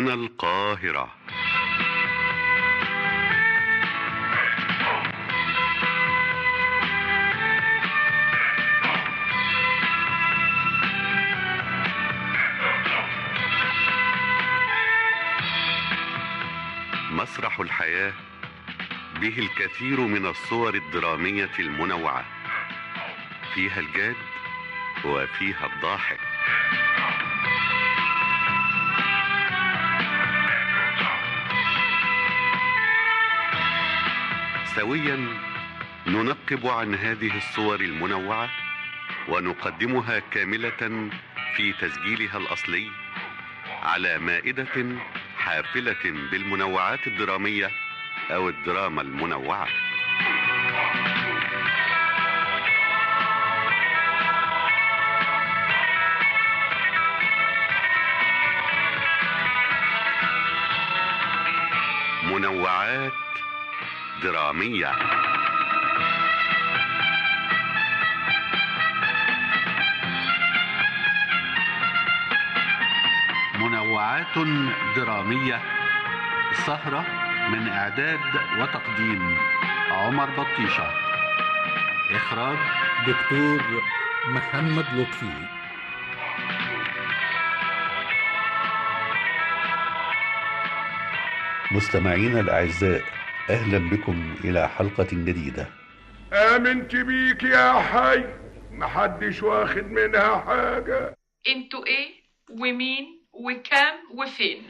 هنا القاهرة مسرح الحياة به الكثير من الصور الدرامية المنوعة فيها الجاد وفيها الضاحك سويا ننقب عن هذه الصور المنوعة ونقدمها كاملة في تسجيلها الأصلي على مائدة حافلة بالمنوعات الدرامية أو الدراما المنوعة منوعات درامية منوعات درامية سهرة من إعداد وتقديم عمر بطيشة إخراج دكتور محمد لطفي مستمعينا الأعزاء أهلا بكم إلى حلقة جديدة آمنت بيك يا حي محدش واخد منها حاجة انتوا ايه ومين وكام وفين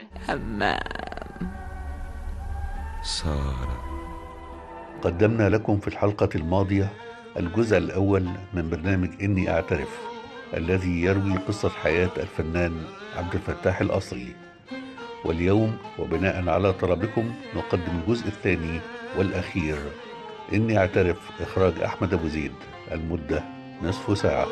سارة قدمنا لكم في الحلقة الماضية الجزء الأول من برنامج إني أعترف الذي يروي قصة حياة الفنان عبد الفتاح الأصلي واليوم وبناء على طلبكم نقدم الجزء الثاني والأخير إني أعترف إخراج أحمد أبو زيد المدة نصف ساعة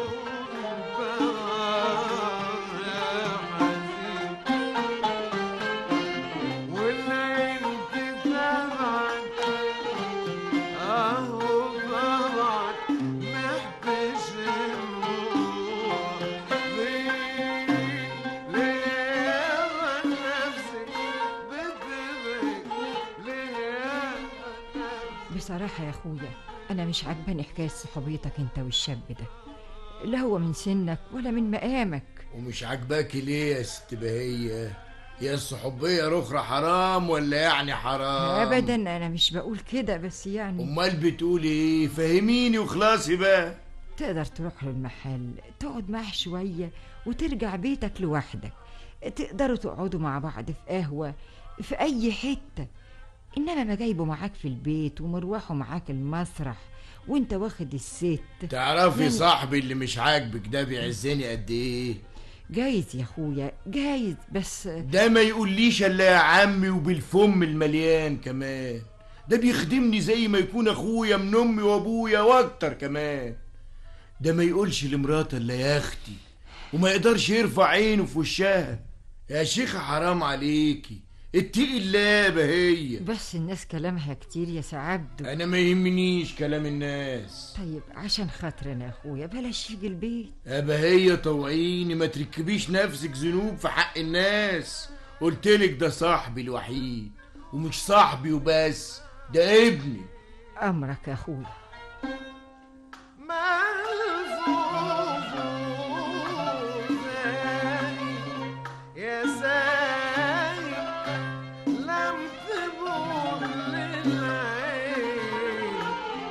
بصراحة يا أخويا أنا مش عاجباني حكاية صحوبيتك أنت والشاب ده لا هو من سنك ولا من مقامك ومش عاجباكي ليه يا ست بهية يا الصحوبية رخرة حرام ولا يعني حرام أبدا أنا مش بقول كده بس يعني امال بتقولي ايه فهميني وخلاصي بقى تقدر تروح له المحل تقعد معاه شوية وترجع بيتك لوحدك تقدروا تقعدوا مع بعض في قهوة في أي حتة إنما ما جايبه معاك في البيت ومروحه معاك المسرح وانت واخد الست تعرفي يعني- صاحبي اللي مش عاجبك ده بيعزني قد ايه جايز يا أخويا جايز بس ده ما يقوليش الا يا عمي وبالفم المليان كمان ده بيخدمني زي ما يكون اخويا من امي وابويا واكتر كمان ده ما يقولش لمراته الا يا اختي وما يقدرش يرفع عينه في وشها يا شيخة حرام عليكي اتقي الله بهية بس الناس كلامها كتير يا سعبد انا ما يهمنيش كلام الناس طيب عشان خاطرنا يا أخويا بلاش يجي البيت يا بهية طوعيني ما تركبيش نفسك ذنوب في حق الناس قلتلك ده صاحبي الوحيد ومش صاحبي وبس ده ابني أمرك يا أخويا يا سايق لم تبور للعين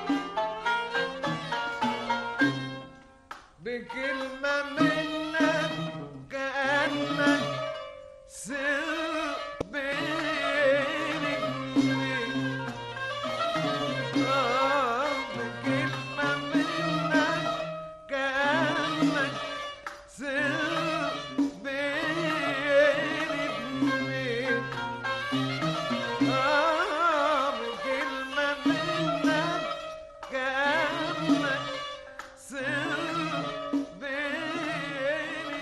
بكلمة منك كأنك سر بيني وبينك. آه، بكلمة منك كأنك سر بيني وبينك. آه، بكلمة منك كأنك سر بيني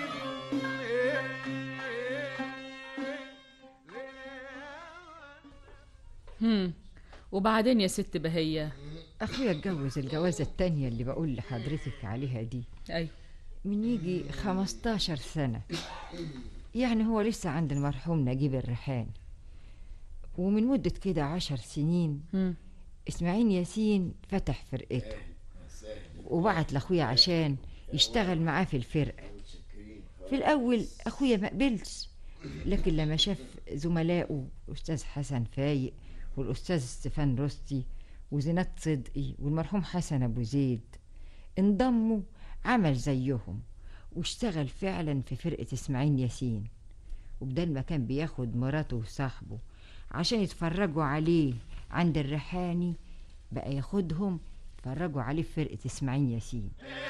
هم وبعدين يا ست بهية أخويا اتجوز الجوازة التانية اللي بقول لحضرتك عليها دي أيوة من يجي 15 سنة يعني هو لسه عند المرحوم نجيب الريحان ومن مدة كده عشر سنين مم. إسماعيل ياسين فتح فرقته وبعت لأخويا عشان يشتغل معاه في الفرقة في الأول أخويا ما قبلش لكن لما شاف زملائه الأستاذ حسن فايق والأستاذ ستيفان روستي وزينات صدقي والمرحوم حسن أبو زيد انضموا عمل زيهم واشتغل فعلا في فرقة إسماعيل ياسين وبدل ما كان بياخد مراته وصاحبه عشان يتفرجوا عليه عند الريحاني بقى ياخدهم يتفرجوا عليه في فرقة إسماعيل ياسين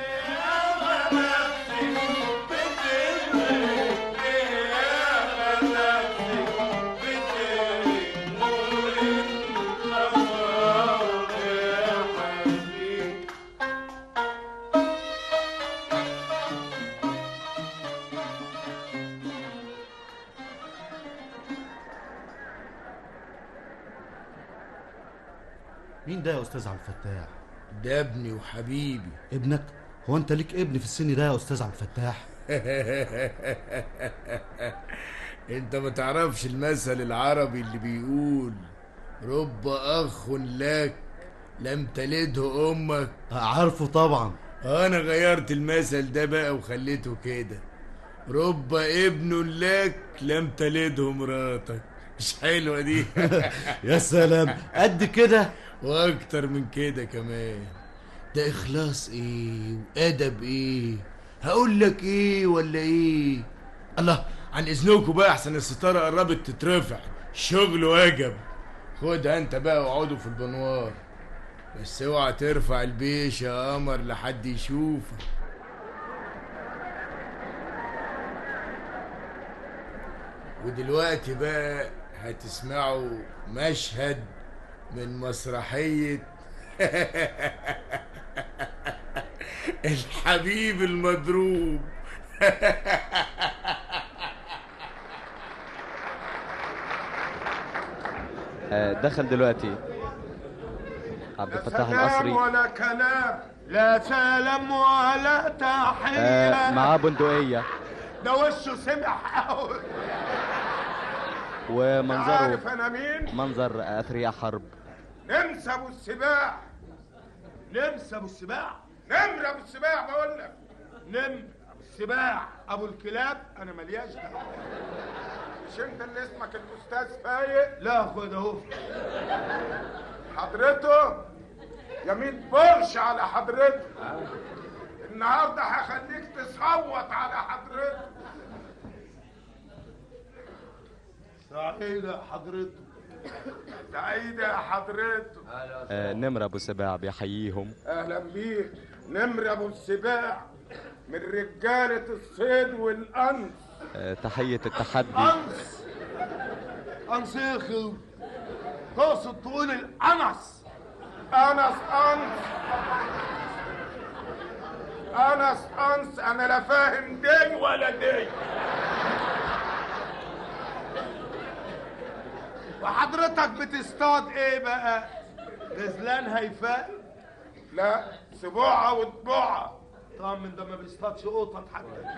مين ده يا استاذ عبد الفتاح ده ابني وحبيبي ابنك هو انت ليك ابن في السن ده يا استاذ عبد الفتاح انت ما تعرفش المثل العربي اللي بيقول رب اخ لك لم تلده امك عارفه طبعا انا غيرت المثل ده بقى وخليته كده رب ابن لك لم تلده مراتك مش حلوه دي يا سلام قد كده واكتر من كده كمان ده اخلاص ايه وادب ايه هقول لك ايه ولا ايه الله عن اذنكم بقى احسن الستاره قربت تترفع الشغل وجب خدها انت بقى واقعدوا في البنوار بس اوعى ترفع البيش يا قمر لحد يشوفك ودلوقتي بقى هتسمعوا مشهد من مسرحية الحبيب المضروب آه، دخل دلوقتي عبد الفتاح القصري ولا كلام لا سلام ولا تحية آه، معاه بندقية ده وشه سمح قوي ومنظره عارف انا مين؟ منظر أثرياء حرب نمسى ابو السباع نمسى ابو السباع نمر ابو السباع بقول لك نمر ابو السباع ابو الكلاب انا ملياش دعوه مش انت اللي اسمك الاستاذ فايق لا خد اهو حضرته يمين بورش على حضرته النهارده هخليك تصوت على حضرته سعيدة حضرته سعيدة يا حضرته آه، نمر أبو سباع بيحييهم اهلا بيك نمر ابو السباع من رجالة الصيد والانس آه، تحية التحدي انس انس يا اخي تقصد تقول الانس انس انس انس انس انا لا فاهم دي ولا دي وحضرتك بتصطاد ايه بقى غزلان هيفاء لا سبوعة وطبوعة طبعا من ده ما بيصطادش قطط حتى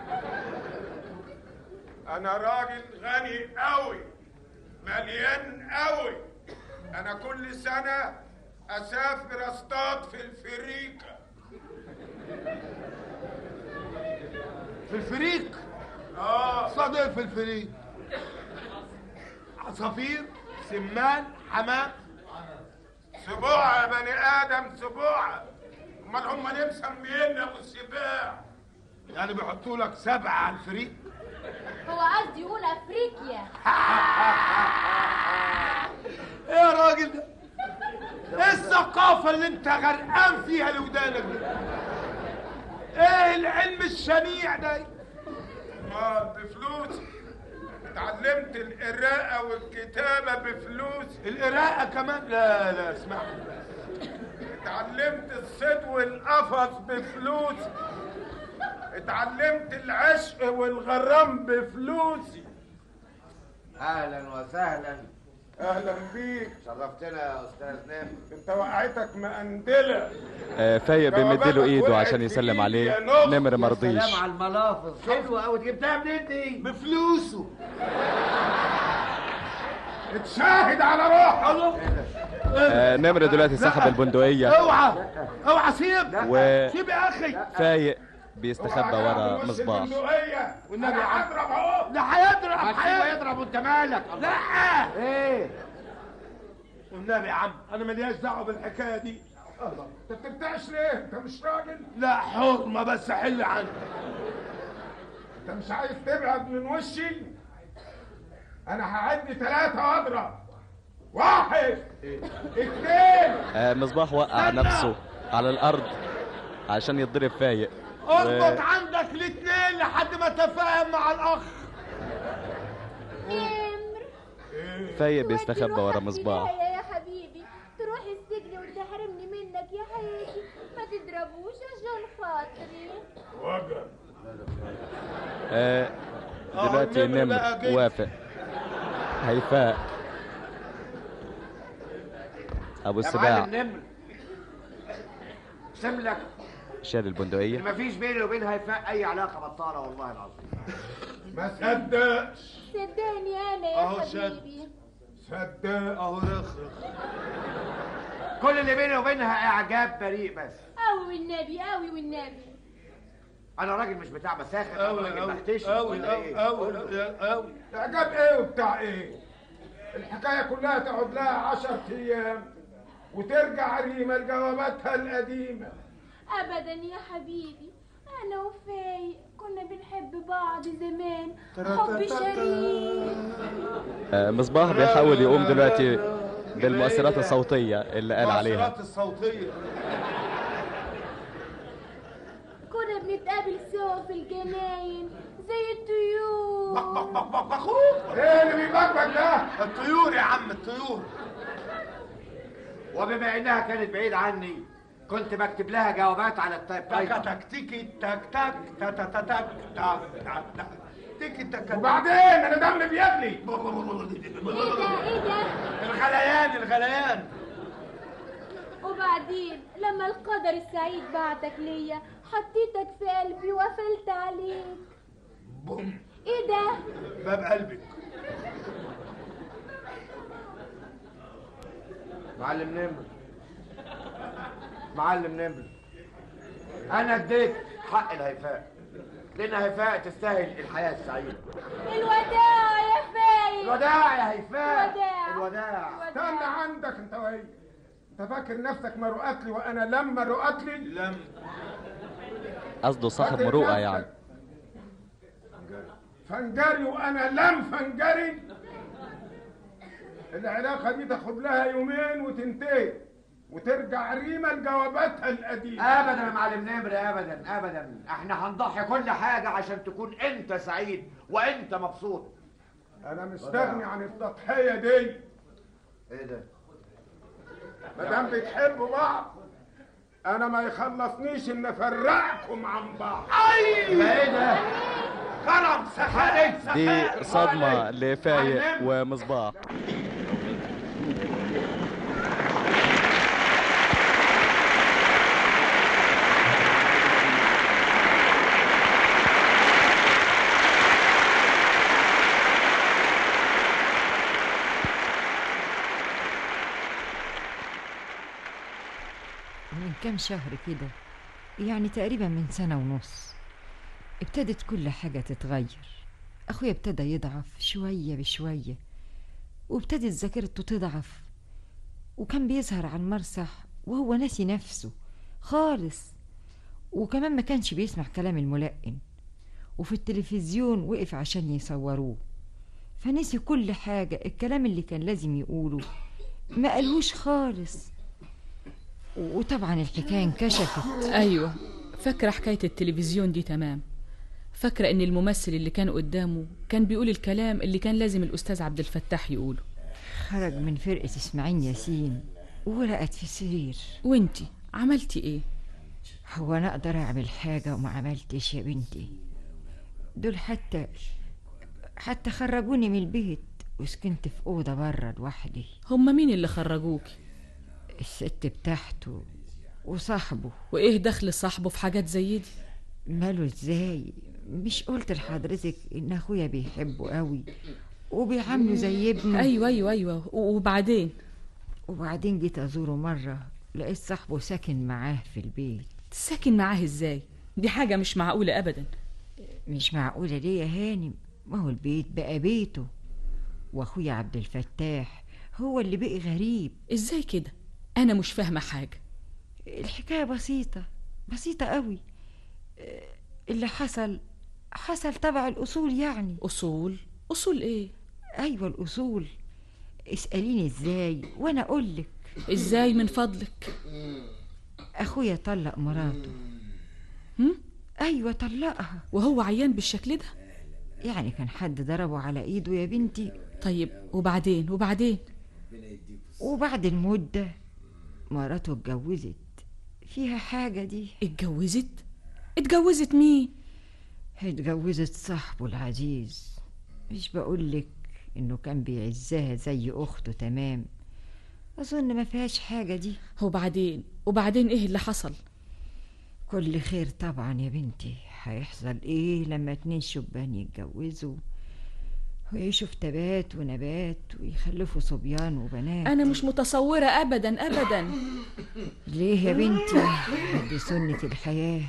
انا راجل غني قوي مليان قوي انا كل سنة اسافر اصطاد في الفريكة في الفريق اه اصطاد ايه في الفريق عصافير سمان حمام سبوعة يا بني ادم سبوعة امال هم ليه مسمينا ابو السباع يعني بيحطوا لك سبعة على الفريق هو قصدي يقول افريقيا ايه يا راجل ده ايه الثقافة اللي انت غرقان فيها لودانك دي ايه العلم الشنيع ده ما بفلوسي اتعلمت القراءة والكتابة بفلوسي القراءة كمان لا لا اسمع اتعلمت الصيد والقفص بفلوسي اتعلمت العشق والغرام بفلوسي اهلا وسهلا اهلا بيك شرفتنا يا استاذ نمر انت وقعتك مقندله آه، فايق بيمد له ايده وقعت عشان في يسلم إيدي عليه يا نخ. نمر يا مرضيش سلام على الملافظ حلوه قوي جبتها منين دي بفلوسه اتشاهد على روحه آه، نمر دلوقتي صاحب البندقية اوعى اوعى سيب و- سيب يا اخي فايق بيستخبى ورا مصباح والنبي انا هضرب اهو ده هيضرب هتسيبه هيضرب يضرب وانت مالك لا ايه والنبي يا عم انا ملياش دعوه بالحكايه دي الله انت بترتعش ليه انت مش راجل لا حرمه بس حل عنك انت مش عايز تبعد من وشي انا هعد ثلاثة واضرب واحد اثنين آه، مصباح وقع نفسه على الارض عشان يتضرب فايق و- اربط عندك الاثنين لحد ما تفاهم مع الاخ نمر فايق بيستخبى ورا مصباح يا يا حبيبي تروح السجن وتحرمني منك يا حياتي ما تضربوش عشان خاطري وجر آه، دلوقتي النمر نمر بقى جه. وافق هيفاء ابو يا السباع معلم نمر اقسم لك شال البندقية ان مفيش بيني وبين هيفاء اي علاقه بطاله والله العظيم ما صدقش صدقني انا يا أهو شد. حبيبي صدق اهو رخرخ كل اللي بيني وبينها اعجاب بريء بس قوي والنبي قوي والنبي انا راجل مش بتاع مساخر انا قوي راجل قوي بحتشم قوي ولا ايه قوي قوي اعجاب ايه وبتاع ايه الحكاية كلها تقعد لها عشر ايام وترجع ريما لجواباتها القديمة ابدا يا حبيبي انا وفاي كنا بنحب بعض زمان حب شريك آه، مصباح بيحاول يقوم دلوقتي بالمؤثرات الصوتية اللي قال عليها المؤثرات الصوتيه كنا بنتقابل سوا في الجناين زي الطيور ايه اللي بيبكبك ده الطيور يا عم الطيور وبما انها كانت بعيد عني كنت بكتب لها جوابات على التايب تك تايب تك تيكي تك تك تا تا تا تك تك تك تك تيكي تك وبعدين انا دم بيغلي ايه ده ايه ده الغليان الغليان وبعدين لما القدر السعيد بعتك ليا حطيتك في قلبي وقفلت عليك ايه ده باب قلبك معلم نمر معلم نمر انا اديت حق الهيفاء لان هيفاء تستاهل الحياه السعيده الوداع يا فايق الوداع يا هيفاء الوداع. الوداع استنى عندك انت وهي انت فاكر نفسك مروءات لي وانا لما رؤت لي لم قصده صاحب مروءة يعني فنجري وانا لم فنجري العلاقة دي تاخد لها يومين وتنتهي وترجع ريما لجواباتها القديمة ابدا يا معلم نمر ابدا ابدا احنا هنضحي كل حاجه عشان تكون انت سعيد وانت مبسوط انا مستغني عن التضحية دي ايه ده ما دام بتحبوا بعض انا ما يخلصنيش ان افرقكم عن بعض يبقى ايه ده خرب سخانك دي صدمة لفايق ومصباح من كام شهر كده يعني تقريبا من سنة ونص ابتدت كل حاجة تتغير أخويا ابتدى يضعف شوية بشوية وابتدت ذاكرته تضعف وكان بيظهر على المسرح وهو ناسي نفسه خالص وكمان ما كانش بيسمع كلام الملقن وفي التلفزيون وقف عشان يصوروه فنسي كل حاجة الكلام اللي كان لازم يقوله ما قالهوش خالص وطبعا الحكاية انكشفت ايوه فاكره حكايه التلفزيون دي تمام فاكره ان الممثل اللي كان قدامه كان بيقول الكلام اللي كان لازم الاستاذ عبد الفتاح يقوله خرج من فرقة اسماعيل ياسين ورقت في السرير وانتي عملتي ايه هو انا اقدر اعمل حاجة وما عملتش يا بنتي دول حتى حتى خرجوني من البيت وسكنت في أوضة برا لوحدي هما مين اللي خرجوكي الست بتاعته وصاحبه وايه دخل صاحبه في حاجات زي دي ماله ازاي مش قلت لحضرتك ان اخويا بيحبه قوي وبيعامله زي ابنه ايوه ايوه ايوه وبعدين وبعدين جيت ازوره مره لقيت صاحبه ساكن معاه في البيت ساكن معاه ازاي دي حاجه مش معقوله ابدا مش معقوله ليه يا هانم ما هو البيت بقى بيته واخويا عبد الفتاح هو اللي بقي غريب ازاي كده انا مش فاهمه حاجه الحكايه بسيطه بسيطه قوي اللي حصل حصل تبع الاصول يعني اصول اصول ايه ايوه الاصول اساليني ازاي وانا اقولك ازاي من فضلك اخويا طلق مراته هم؟ ايوه طلقها وهو عيان بالشكل ده يعني كان حد ضربه على ايده يا بنتي طيب وبعدين وبعدين وبعد المده مراته اتجوزت فيها حاجه دي اتجوزت اتجوزت مين اتجوزت صاحبه العزيز مش بقولك انه كان بيعزها زي اخته تمام اظن ما فيهاش حاجه دي وبعدين وبعدين ايه اللي حصل كل خير طبعا يا بنتي هيحصل ايه لما اتنين شبان يتجوزوا ويعيشوا في تبات ونبات ويخلفوا صبيان وبنات انا مش متصوره ابدا ابدا ليه يا بنتي دي سنه الحياه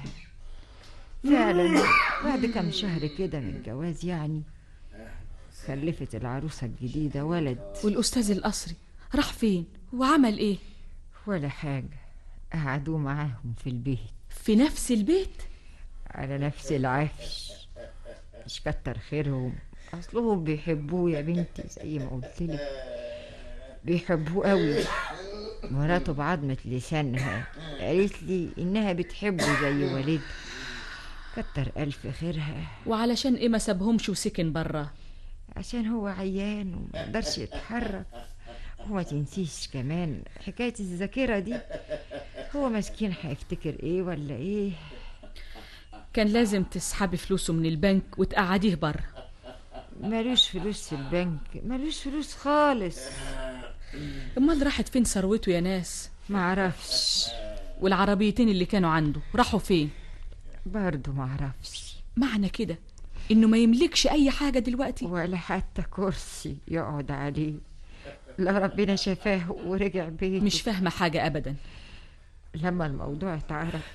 فعلا بعد كم شهر كده من الجواز يعني خلفت العروسة الجديدة ولد والأستاذ القصري راح فين وعمل إيه ولا حاجة قعدوا معاهم في البيت في نفس البيت على نفس العفش مش كتر خيرهم أصلهم بيحبوه يا بنتي زي ما قلت لك بيحبوه قوي مراته بعضمة لسانها قالت لي إنها بتحبه زي والدها كتر ألف خيرها وعلشان إيه ما سابهمش وسكن برا عشان هو عيان ومقدرش يتحرك وما تنسيش كمان حكاية الذاكرة دي هو مسكين هيفتكر ايه ولا ايه كان لازم تسحبي فلوسه من البنك وتقعديه بره ملوش فلوس في البنك ملوش فلوس خالص امال راحت فين ثروته يا ناس معرفش والعربيتين اللي كانوا عنده راحوا فين برضه معرفش معنى كده انه ما يملكش اي حاجة دلوقتي ولا حتى كرسي يقعد عليه لا ربنا شفاه ورجع بيته مش فاهمة حاجة ابدا لما الموضوع اتعرف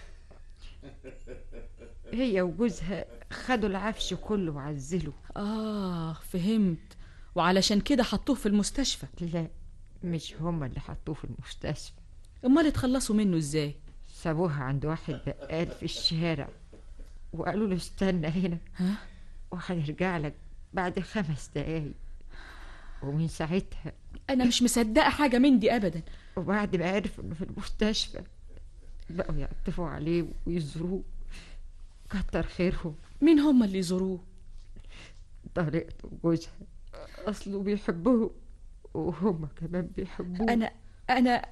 هي وجوزها خدوا العفش كله وعزلوا اه فهمت وعلشان كده حطوه في المستشفى لا مش هما اللي حطوه في المستشفى امال اتخلصوا منه ازاي سابوها عند واحد بقال في الشارع وقالوا له استنى هنا ها وهنرجع لك بعد خمس دقايق ومن ساعتها انا مش مصدقه حاجه من دي ابدا وبعد ما عرف انه في المستشفى بقوا يعطفوا عليه ويزوروه كتر خيرهم مين هم اللي يزوروه طريقته وجوزها اصله بيحبوه وهم كمان بيحبوه انا انا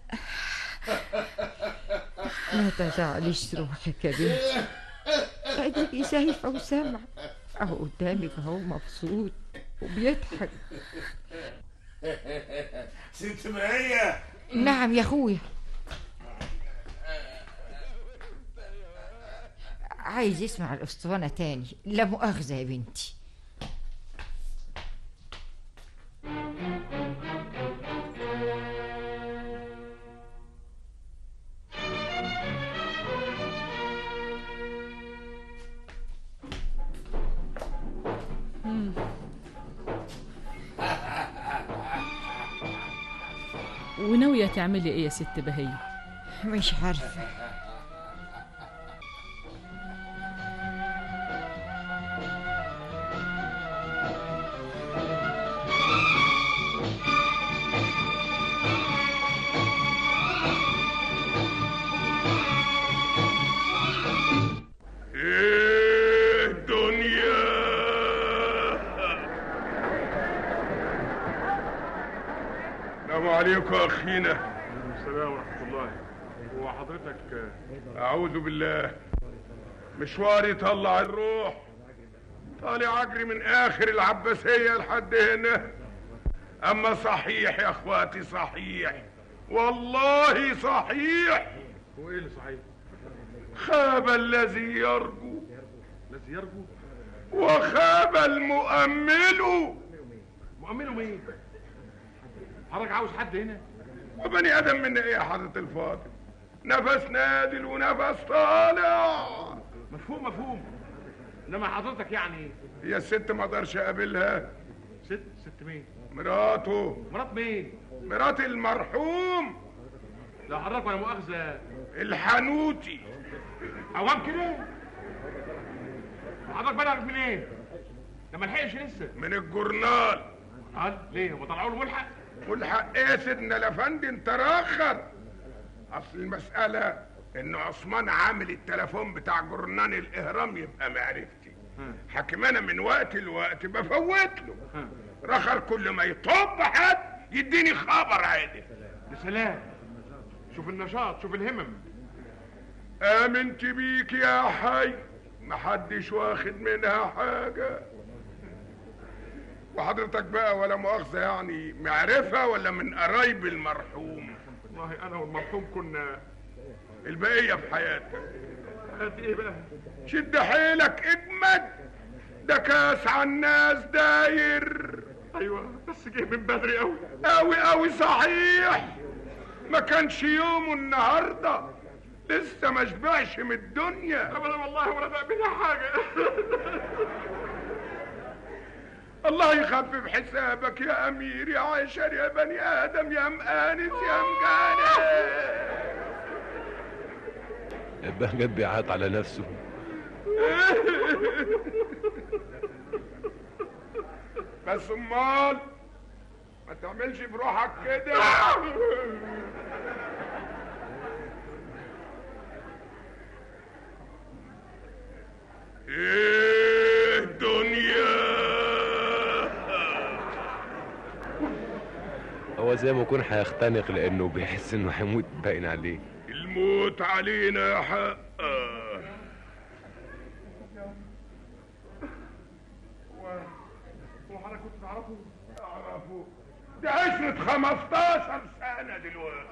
ما تزعليش روحك يا بنتي اديكي شايفه وسامعه اهو قدامك اهو مبسوط وبيضحك ست مرايه نعم يا اخويا عايز يسمع الاسطوانه تاني لا مؤاخذه يا بنتي وناوية تعملي ايه يا ست بهية مش عارفة ايه الدنيا السلام عليكم يا اخينا السلام ورحمه الله هو حضرتك اعوذ بالله مشواري طلع الروح طالع اجري من اخر العباسيه لحد هنا اما صحيح يا اخواتي صحيح والله صحيح وايه اللي صحيح خاب الذي يرجو الذي يرجو وخاب المؤمل مؤمنه مين حضرتك عاوز حد هنا وبني ادم من ايه يا حضرة الفاضل نفس نادل ونفس طالع مفهوم مفهوم انما حضرتك يعني هي الست ما اقدرش اقابلها ست ست مين مراته مرات مين مرات المرحوم لو حضرتك ولا مؤاخذه الحنوتي عوام كده حضرتك بلغ منين ده ما لحقش لسه من الجورنال قال ليه هو طلعوا له ملحق ملحق ايه يا سيدنا الافندي انت راخر اصل المسألة ان عثمان عامل التليفون بتاع جورنان الاهرام يبقى معرفتي حكم انا من وقت لوقت بفوت له رخر كل ما يطب حد يديني خبر عادي يا سلام شوف النشاط شوف الهمم امنت بيك يا حي محدش واخد منها حاجة وحضرتك بقى ولا مؤاخذة يعني معرفة ولا من قرايب المرحوم والله انا والمرحوم كنا البقية في حياتك قد ايه بقى شد حيلك اجمد ده كاس على الناس داير ايوه بس جه من بدري قوي قوي قوي صحيح ما كانش يومه النهارده لسه ما شبعش من الدنيا ابدا والله ولا بقى منها حاجه الله يخفف حسابك يا امير يا عشر يا بني ادم يا مآنس يا مجانس البهجت بيعيط على نفسه بس امال ما تعملش بروحك كده ايه الدنيا هو زي ما يكون هيختنق لانه بيحس انه هيموت باين عليه الموت علينا حق وحضرتك كنت تعرفه اعرفه ده عشرة 15 سنة دلوقتي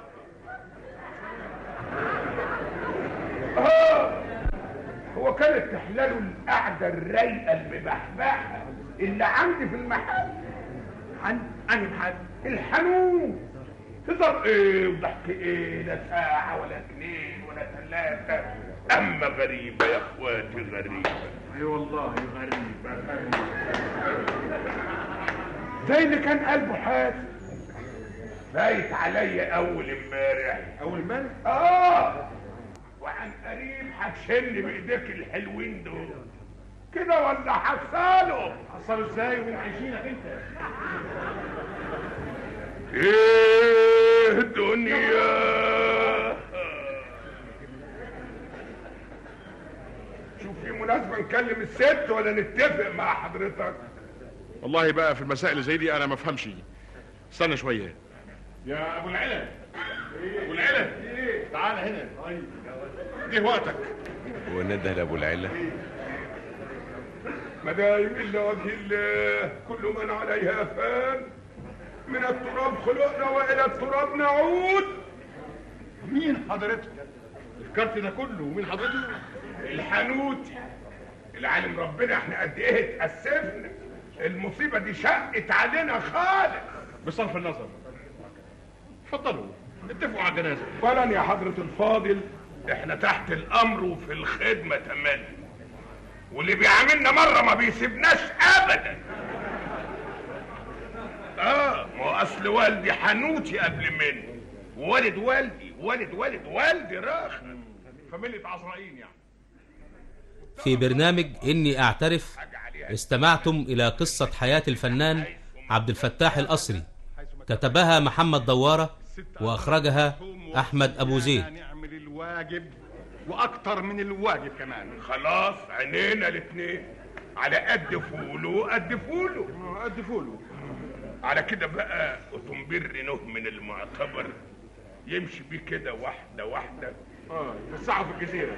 آه. هو كانت تحلاله القعدة الرايقة المبحبحة اللي عندي في المحل عن أنهي محل؟ الحنون هزار ايه وضحك ايه لا ساعة ولا اتنين ولا ثلاثة أما غريبة يا اخواتي غريبة اي والله غريبه غريبه زي اللي كان قلبه حاسس بايت عليا اول امبارح اول امبارح اه وعن قريب هتشن بايديك الحلوين دول كده ولا حصاله حصلوا ازاي ومين عايشينك انت ايه الدنيا شوف في مناسبة نكلم الست ولا نتفق مع حضرتك والله بقى في المسائل اللي زي دي انا ما افهمش استنى شويه يا ابو العلا ابو العلا تعال هنا جه وقتك ونده لابو العلا مدايم الا وجه الله كل من عليها فان من التراب خلقنا والى التراب نعود مين حضرتك الكارت ده كله مين حضرتك الحنوتي العالم ربنا احنا قد ايه اتأسفنا المصيبة دي شقت علينا خالص بصرف النظر اتفضلوا اتفقوا على الجنازه اولا يا حضرة الفاضل احنا تحت الامر وفي الخدمة تمام واللي بيعاملنا مرة ما بيسيبناش ابدا اه ما هو اصل والدي حنوتي قبل مني ووالد والدي والد والد والدي راخر فاميليا عزرائيل يعني في برنامج إني أعترف استمعتم إلى قصة حياة الفنان عبد الفتاح الأصري كتبها محمد دوارة وأخرجها أحمد أبو زيد نعمل الواجب واكتر من الواجب كمان خلاص عينينا الاتنين على قد فوله قد فوله قد فوله على كده بقى وتنبر نوه من المعتبر يمشي بيه كده واحدة واحدة اه يوسعوا في الجزيرة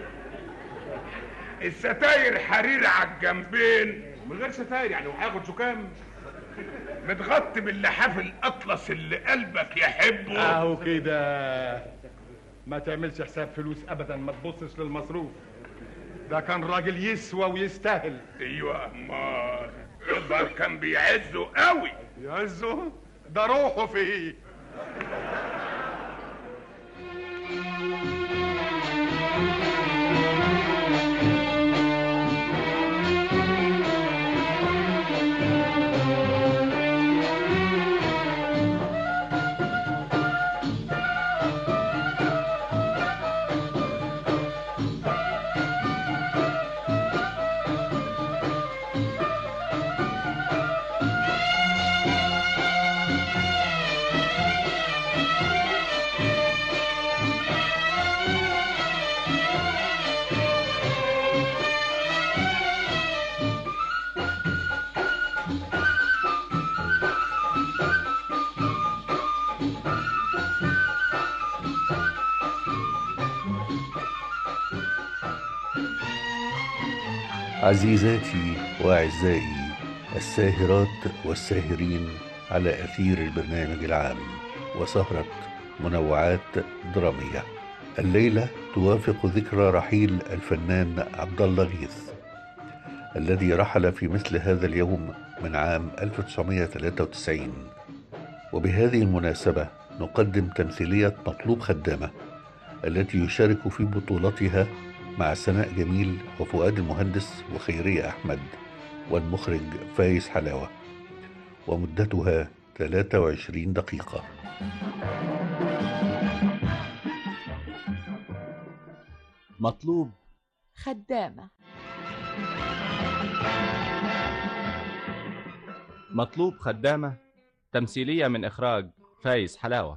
الستاير حرير على الجنبين من غير ستاير يعني وهياخد زكام متغطي باللحاف الاطلس اللي قلبك يحبه اهو كده ما تعملش حساب فلوس ابدا ما تبصش للمصروف ده كان راجل يسوى ويستاهل ايوه امال يظهر كان بيعزه قوي يعزه ده روحه فيه عزيزاتي واعزائي الساهرات والساهرين على اثير البرنامج العام وسهره منوعات دراميه الليله توافق ذكرى رحيل الفنان عبد الله غيث الذي رحل في مثل هذا اليوم من عام 1993 وبهذه المناسبه نقدم تمثيليه مطلوب خدامه التي يشارك في بطولتها مع سناء جميل وفؤاد المهندس وخيرية أحمد والمخرج فايز حلاوة ومدتها 23 دقيقة مطلوب خدامة مطلوب خدامة تمثيلية من إخراج فايز حلاوة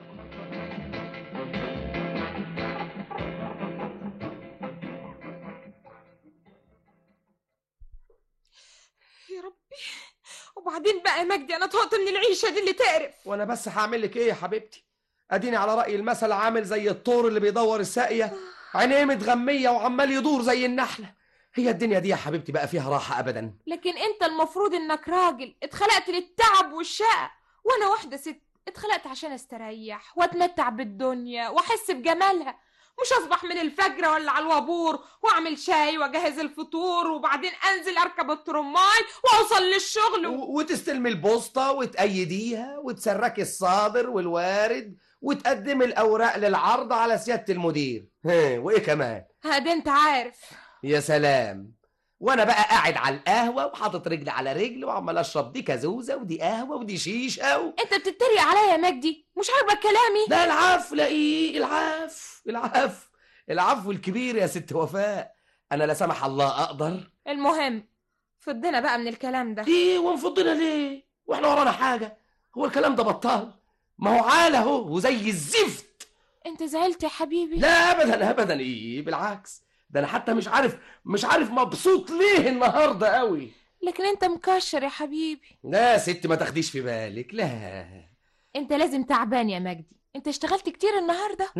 يا ربي وبعدين بقى يا مجدي انا طهقت من العيشه دي اللي تقرف وانا بس هعمل لك ايه يا حبيبتي اديني على راي المثل عامل زي الطور اللي بيدور الساقيه عينيه متغميه وعمال يدور زي النحله هي الدنيا دي يا حبيبتي بقى فيها راحه ابدا لكن انت المفروض انك راجل اتخلقت للتعب والشقة وانا واحده ست اتخلقت عشان استريح واتمتع بالدنيا واحس بجمالها مش اصبح من الفجر ولا على الوابور واعمل شاي واجهز الفطور وبعدين انزل اركب الترماي واوصل للشغل و... وتستلمي البوسطه وتأيديها وتسركي الصادر والوارد وتقدمي الاوراق للعرض على سياده المدير ها وايه كمان هادي انت عارف يا سلام وانا بقى قاعد على القهوه وحاطط رجلي على رجل وعمال اشرب دي كازوزه ودي قهوه ودي شيشه و... انت بتتريق عليا يا مجدي مش عاجبك كلامي لا العفو لا ايه العفو العفو العفو الكبير يا ست وفاء انا لا سمح الله اقدر المهم فضنا بقى من الكلام ده ايه ونفضنا ليه واحنا ورانا حاجه هو الكلام ده بطال ما هو عال اهو وزي الزفت انت زعلت يا حبيبي لا ابدا ابدا ايه بالعكس ده انا حتى مش عارف مش عارف مبسوط ليه النهارده قوي لكن انت مكشر يا حبيبي لا يا ست ما تاخديش في بالك لا انت لازم تعبان يا مجدي انت اشتغلت كتير النهارده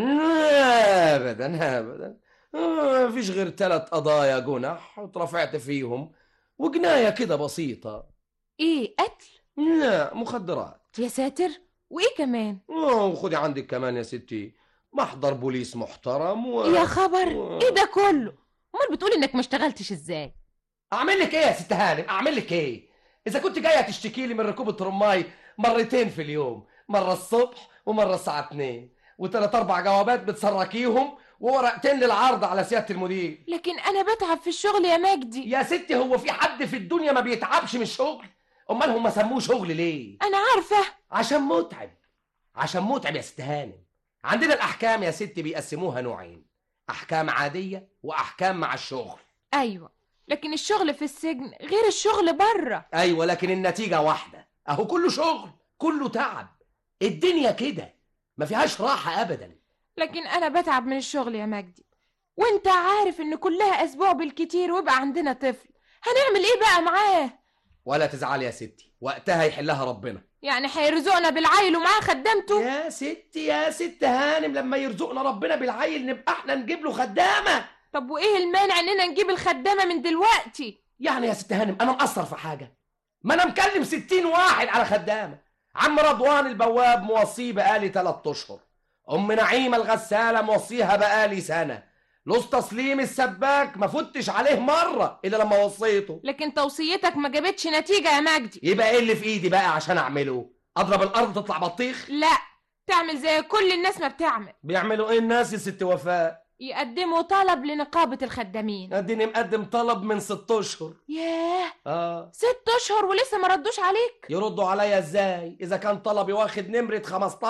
لا ابدا ابدا آه، مفيش غير ثلاث قضايا جنح اترفعت فيهم وجنايه كده بسيطه ايه قتل لا مخدرات يا ساتر وايه كمان اه وخدي عندك كمان يا ستي محضر بوليس محترم و... يا خبر و... ايه ده كله امال بتقول انك ما اشتغلتش ازاي اعمل لك ايه يا ست هانم اعمل لك ايه اذا كنت جايه تشتكي لي من ركوب الترماي مرتين في اليوم مره الصبح ومره الساعه 2 وثلاث اربع جوابات بتسركيهم وورقتين للعرض على سياده المدير لكن انا بتعب في الشغل يا مجدي يا ستي هو في حد في الدنيا ما بيتعبش من الشغل امال هم سموه شغل ليه انا عارفه عشان متعب عشان متعب يا ست هانم عندنا الاحكام يا ستي بيقسموها نوعين احكام عاديه واحكام مع الشغل ايوه لكن الشغل في السجن غير الشغل بره ايوه لكن النتيجه واحده اهو كله شغل كله تعب الدنيا كده ما فيهاش راحه ابدا لكن انا بتعب من الشغل يا مجدي وانت عارف ان كلها اسبوع بالكتير ويبقى عندنا طفل هنعمل ايه بقى معاه ولا تزعلي يا ستي وقتها يحلها ربنا يعني هيرزقنا بالعيل ومعاه خدامته يا ستي يا ست هانم لما يرزقنا ربنا بالعيل نبقى احنا نجيب له خدامه طب وايه المانع اننا نجيب الخدامه من دلوقتي يعني يا ست هانم انا مقصر في حاجه ما انا مكلم ستين واحد على خدامه عم رضوان البواب موصيه بقالي تلات اشهر ام نعيمه الغساله موصيها بقالي سنه لوس تسليم السباك ما فتش عليه مره الا لما وصيته لكن توصيتك ما جابتش نتيجة يا مجدي يبقى ايه اللي في ايدي بقى عشان اعمله اضرب الارض تطلع بطيخ لا تعمل زي كل الناس ما بتعمل بيعملوا ايه الناس يا ست وفاء يقدموا طلب لنقابة الخدامين اديني مقدم طلب من ست اشهر ياه اه ست اشهر ولسه ما ردوش عليك يردوا عليا ازاي اذا كان طلبي واخد نمره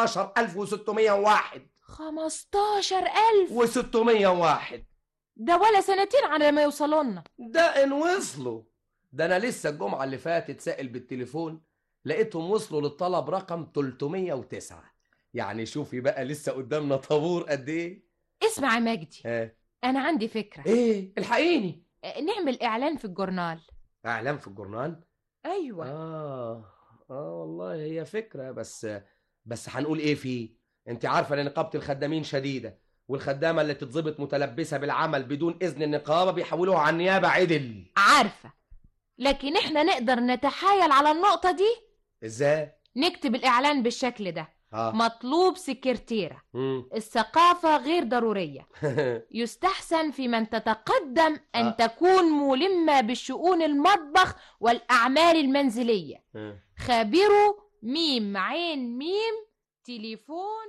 15601 خمستاشر ألف و601 ده ولا سنتين على ما يوصلوا لنا ده ان وصلوا ده انا لسه الجمعه اللي فاتت سائل بالتليفون لقيتهم وصلوا للطلب رقم 309 يعني شوفي بقى لسه قدامنا طابور قد ايه اسمع يا مجدي ها أنا عندي فكرة ايه الحقيني نعمل إعلان في الجورنال اعلان في الجورنال أيوة اه اه والله هي فكره بس بس هنقول ايه فيه انت عارفه ان نقابه الخدامين شديده والخدامه اللي تتظبط متلبسه بالعمل بدون اذن النقابه بيحولوها عن نيابه عدل عارفة لكن احنا نقدر نتحايل على النقطة دي ازاي نكتب الإعلان بالشكل ده اه مطلوب سكرتيرة مم. الثقافة غير ضرورية يستحسن في من تتقدم أن آه. تكون ملمة بشؤون المطبخ والأعمال المنزلية خبيروا ميم عين ميم تليفون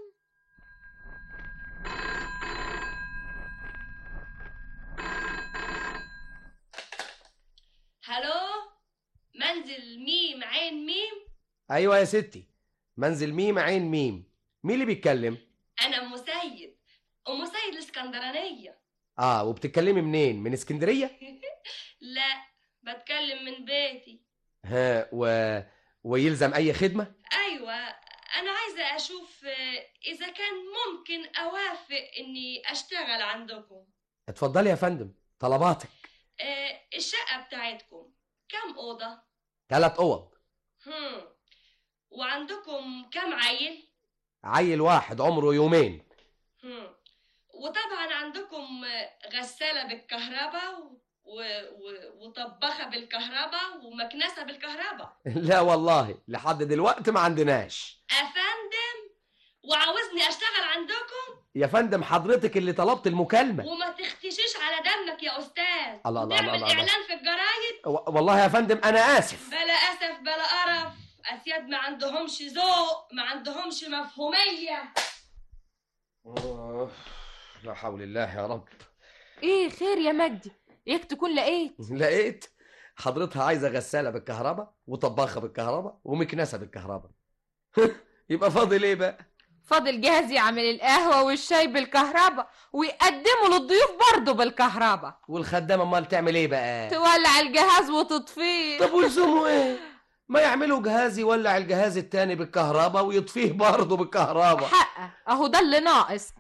هلو منزل ميم عين ميم ايوه يا ستي منزل ميم عين ميم مين اللي بيتكلم انا ام سيد ام سيد الاسكندرانيه اه وبتتكلمي منين من اسكندريه لا بتكلم من بيتي ها و... ويلزم اي خدمه ايوه انا عايزه اشوف آه، اذا كان ممكن اوافق اني اشتغل عندكم اتفضلي يا فندم طلباتك آه، الشقه بتاعتكم كم اوضه ثلاث اوض هم. وعندكم كم عيل عيل واحد عمره يومين هم. وطبعا عندكم آه، غساله بالكهرباء و... و... و... وطباخه بالكهرباء ومكنسه بالكهرباء لا والله لحد دلوقتي ما عندناش افندم وعاوزني اشتغل عندكم يا فندم حضرتك اللي طلبت المكالمه وما تختشيش على دمك يا استاذ الله الله تعمل الله الله. اعلان في الجرايد و- والله يا فندم انا اسف بلا اسف بلا قرف اسياد ما عندهمش ذوق ما عندهمش مفهوميه آه، لا حول الله يا رب ايه خير يا مجدي ياك تكون لقيت لقيت حضرتها عايزه غساله بالكهرباء وطباخه بالكهرباء ومكنسه بالكهرباء يبقى فاضل ايه بقى فاضل جاهز يعمل القهوة والشاي بالكهرباء ويقدمه للضيوف برضه بالكهرباء والخدامه امال تعمل ايه بقى تولع الجهاز وتطفيه طب ولزومه ايه ما يعملوا جهاز يولع الجهاز التاني بالكهرباء ويطفيه برضه بالكهرباء حقه اهو ده اللي ناقص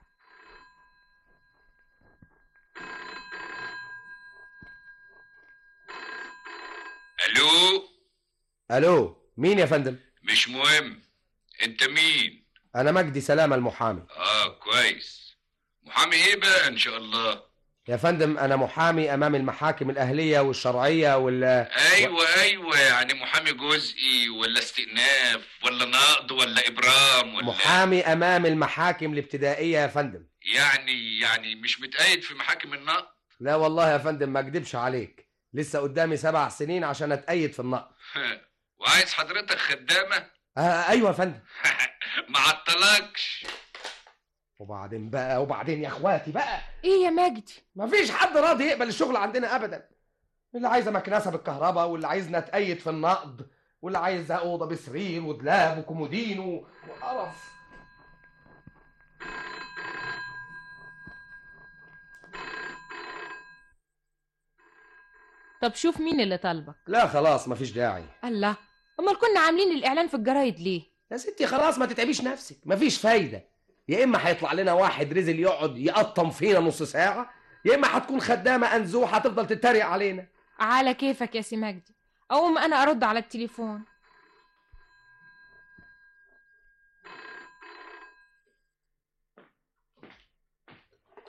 الو الو مين يا فندم مش مهم انت مين انا مجدي سلامه المحامي اه كويس محامي ايه بقى ان شاء الله يا فندم انا محامي امام المحاكم الاهليه والشرعيه وال ايوه ايوه يعني محامي جزئي ولا استئناف ولا نقض ولا ابرام ولا محامي امام المحاكم الابتدائيه يا فندم يعني يعني مش متقيد في محاكم النقض لا والله يا فندم ما اكدبش عليك لسه قدامي سبع سنين عشان اتأيد في النقد وعايز حضرتك خدامه آه ايوه يا فندم ما عطلكش وبعدين بقى وبعدين يا اخواتي بقى ايه يا مجدي مفيش حد راضي يقبل الشغل عندنا ابدا اللي عايزه مكنسه بالكهرباء واللي عايزنا اتأيد في النقد واللي عايزه اوضه بسرير ودلاب وكومودين و- وقرف طب شوف مين اللي طالبك لا خلاص مفيش داعي الله امال كنا عاملين الاعلان في الجرايد ليه يا ستي خلاص ما تتعبيش نفسك مفيش فايده يا اما هيطلع لنا واحد رزل يقعد يقطم فينا نص ساعه يا اما هتكون خدامه انزوحه هتفضل تتريق علينا على كيفك يا سي مجدي اقوم انا ارد على التليفون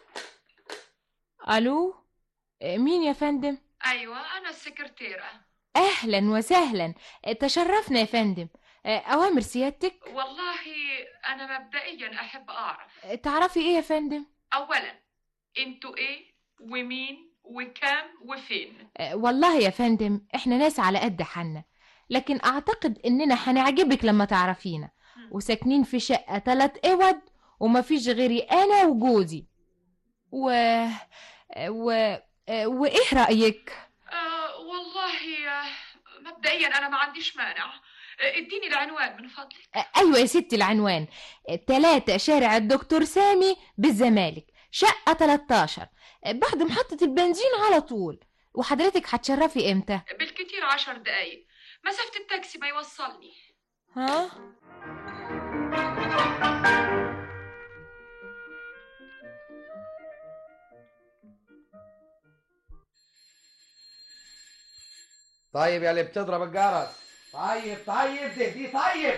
الو إيه، مين يا فندم أيوة أنا السكرتيرة اهلا وسهلا تشرفنا يا فندم اوامر سيادتك والله أنا مبدئيا أحب أعرف تعرفي ايه يا فندم أولا أنتوا إيه ومين وكام وفين والله يا فندم احنا ناس على قد حالنا لكن اعتقد اننا هنعجبك لما تعرفينا وساكنين في شقة تلات اوض ومفيش غيري انا وجوزي و... و... وايه رأيك آه والله آه، مبدئيا أنا ما عنديش مانع آه، اديني العنوان من فضلك ايوه يا ستي العنوان تلاتة شارع الدكتور سامي بالزمالك شقة 13 بعد محطة البنزين على طول وحضرتك هتشرفي امتى بالكتير عشر دقايق مسافة التاكسي ما يوصلني ها طيب يا اللي بتضرب الجرس طيب طيب دي دي طيب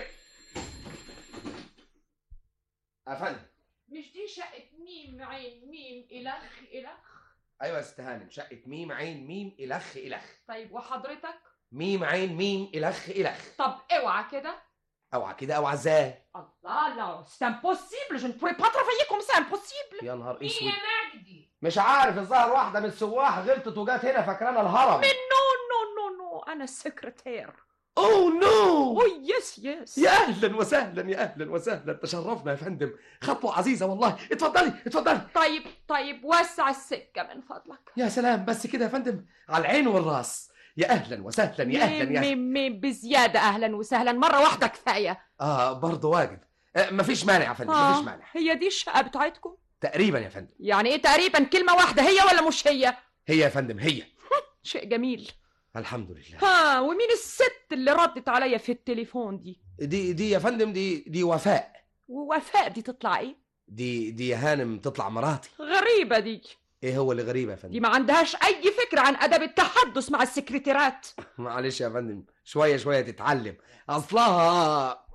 قفل مش دي شقة ميم عين ميم إلخ إلخ ايوه يا ست هانم شقه ميم عين ميم الخ الخ طيب وحضرتك ميم عين ميم الخ الخ طب اوعى كده اوعى كده اوعى ازاي الله لا c'est impossible je ne pourrais pas travailler comme ça impossible يا نهار مين اسود يا مجدي مش عارف الظاهر واحده من السواح غلطت وجات هنا فاكرانا الهرم من نو نو نو نو أنا السكرتير اوه نو اوه يس يس يا اهلا وسهلا يا اهلا وسهلا تشرفنا يا فندم خطوه عزيزه والله اتفضلي اتفضلي طيب طيب وسع السكة من فضلك يا سلام بس كده يا فندم على العين والراس يا اهلا وسهلا يا اهلا ميم يا أهلاً. ميم ميم بزيادة أهلا وسهلا مرة واحدة كفاية اه برضه واجب آه مفيش مانع يا فندم آه، مفيش مانع هي دي الشقة بتاعتكم تقريبا يا فندم يعني ايه تقريبا كلمة واحدة هي ولا مش هي هي يا فندم هي شيء جميل الحمد لله ها ومين الست اللي ردت عليا في التليفون دي دي دي يا فندم دي دي وفاء ووفاء دي تطلع ايه دي دي يا هانم تطلع مراتي غريبة دي ايه هو اللي غريب يا دي فندم ما عندهاش أي فكرة عن أدب التحدث مع السكرتيرات معلش يا فندم شويه شويه تتعلم اصلها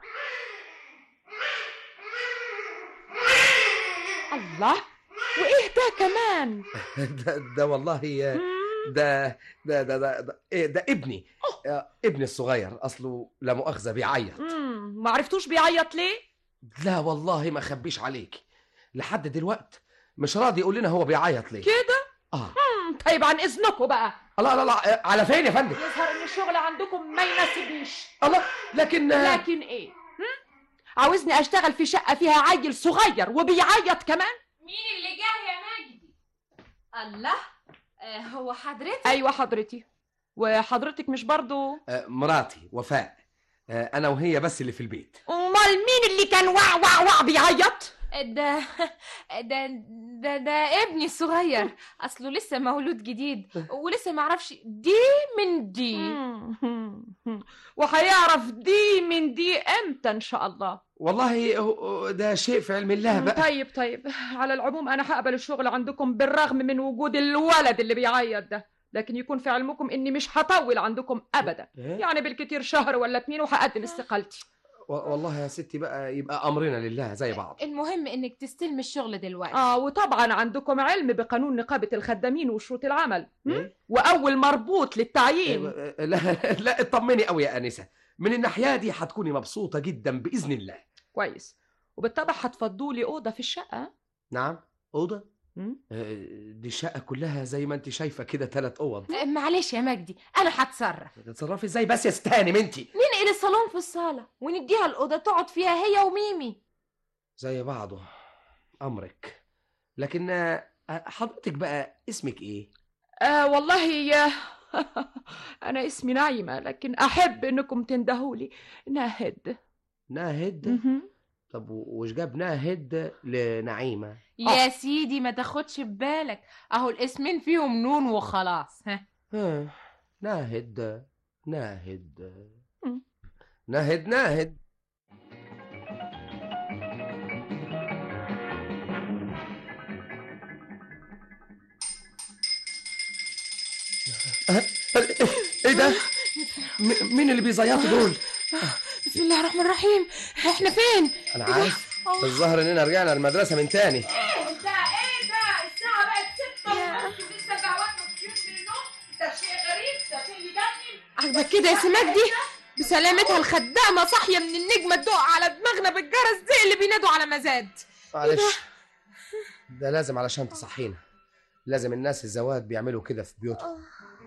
الله وإيه ده كمان ده, ده والله ده ده ده ده, ده, إيه ده ابني آه، ابني الصغير اصله لا مؤاخذه بيعيط مم، ما عرفتوش بيعيط ليه لا والله ما اخبيش عليك لحد دلوقت مش راضي يقول لنا هو بيعيط ليه كده اه مم، طيب عن إذنكم بقى لا لا لا آه، على فين يا فندم يظهر إن الشغل عندكم ما يناسبنيش الله لكن لكن إيه هم؟ عاوزني أشتغل في شقة فيها عيل صغير وبيعيط كمان مين اللي جه يا مجدي الله آه هو حضرتك أيوة حضرتي وحضرتك مش برضو آه، مراتي وفاء آه، انا وهي بس اللي في البيت امال مين اللي كان وع وع وع بيعيط ده ده ده ده ابني الصغير اصله لسه مولود جديد ولسه معرفش دي من دي وهيعرف دي من دي امتى ان شاء الله والله هو- ده شيء في علم الله بقى طيب طيب على العموم انا هقبل الشغل عندكم بالرغم من وجود الولد اللي بيعيط ده لكن يكون في علمكم اني مش هطول عندكم ابدا إيه؟ يعني بالكتير شهر ولا اتنين وهقدم استقالتي و- والله يا ستي بقى يبقى امرنا لله زي بعض المهم انك تستلم الشغل دلوقتي اه وطبعا عندكم علم بقانون نقابة الخدامين وشروط العمل م? إيه؟ واول مربوط للتعيين آه، لا لا اطمني قوي يا انسه من الناحيه دي هتكوني مبسوطه جدا باذن الله كويس وبالطبع هتفضوا لي اوضه في الشقه نعم اوضه م? آه، دي الشقه كلها زي ما انت شايفه كده ثلاث اوض آه، معلش يا مجدي انا هتصرف تتصرفي ازاي بس يا ستانم انت ننقل الصالون في الصاله ونديها الاوضه تقعد فيها هي وميمي زي بعضه امرك لكن آه، حضرتك بقى اسمك ايه آه والله يا انا اسمي نايمه لكن احب انكم تندهولي ناهد ناهد مهم. طب و- وش جاب ناهد لنعيمه يا سيدي ما تاخدش ببالك اهو الاسمين فيهم نون وخلاص ها آه، ناهد ناهد ناهد ناهد آه، ايه ده؟ م- مين اللي بيزيطوا دول؟ بسم الله الرحمن الرحيم احنا فين انا عارف الظاهر اننا رجعنا المدرسه من تاني ده ايه ده الساعه بقت 6 ونص لسه جوات ما صحيوش من النوم ده شيء غريب ده شيء يجنن كده يا سماجدي بسلامتها الخدامة صاحية من النجمة تدق على دماغنا بالجرس زي اللي بينادوا على مزاد معلش ده لازم علشان تصحينا لازم الناس الزواج بيعملوا كده في بيوتهم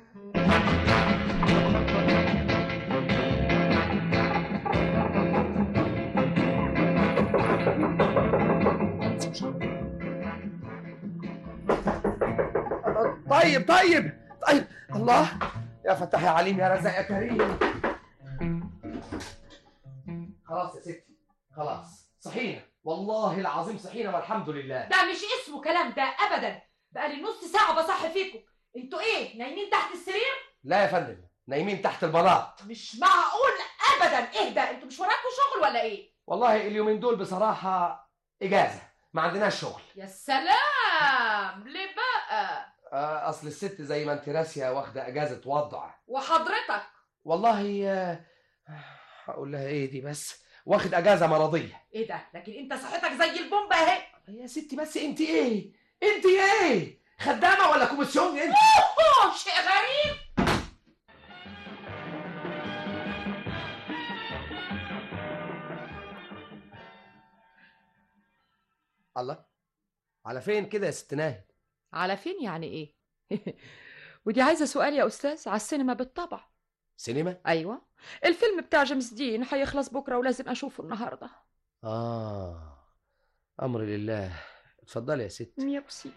طيب طيب طيب الله يا فتاح يا عليم يا رزاق يا كريم خلاص يا ستي خلاص صحينا والله العظيم صحينا والحمد لله ده مش اسمه كلام ده ابدا بقالي نص ساعه بصحي فيكم انتوا ايه نايمين تحت السرير لا يا فندم نايمين تحت البلاط مش معقول ابدا اهدى انتوا مش وراكم شغل ولا ايه والله اليومين دول بصراحة إجازة ما عندناش شغل يا سلام ليه بقى آه، أصل الست زي ما أنت راسية واخدة إجازة وضع وحضرتك والله آه، هقول لها إيه دي بس واخد إجازة مرضية ايه ده لكن انت صحتك زي البومبا اهي يا ستي بس أنت إيه أنت إيه خدامة ولا كوميسيون أنت أوه، شيء غريب الله على فين كده يا ست ناهد على فين يعني ايه ودي عايزه سؤال يا استاذ على السينما بالطبع سينما ايوه الفيلم بتاع جيمس دين هيخلص بكره ولازم اشوفه النهارده آه أمر لله اتفضلي يا ست ميرسي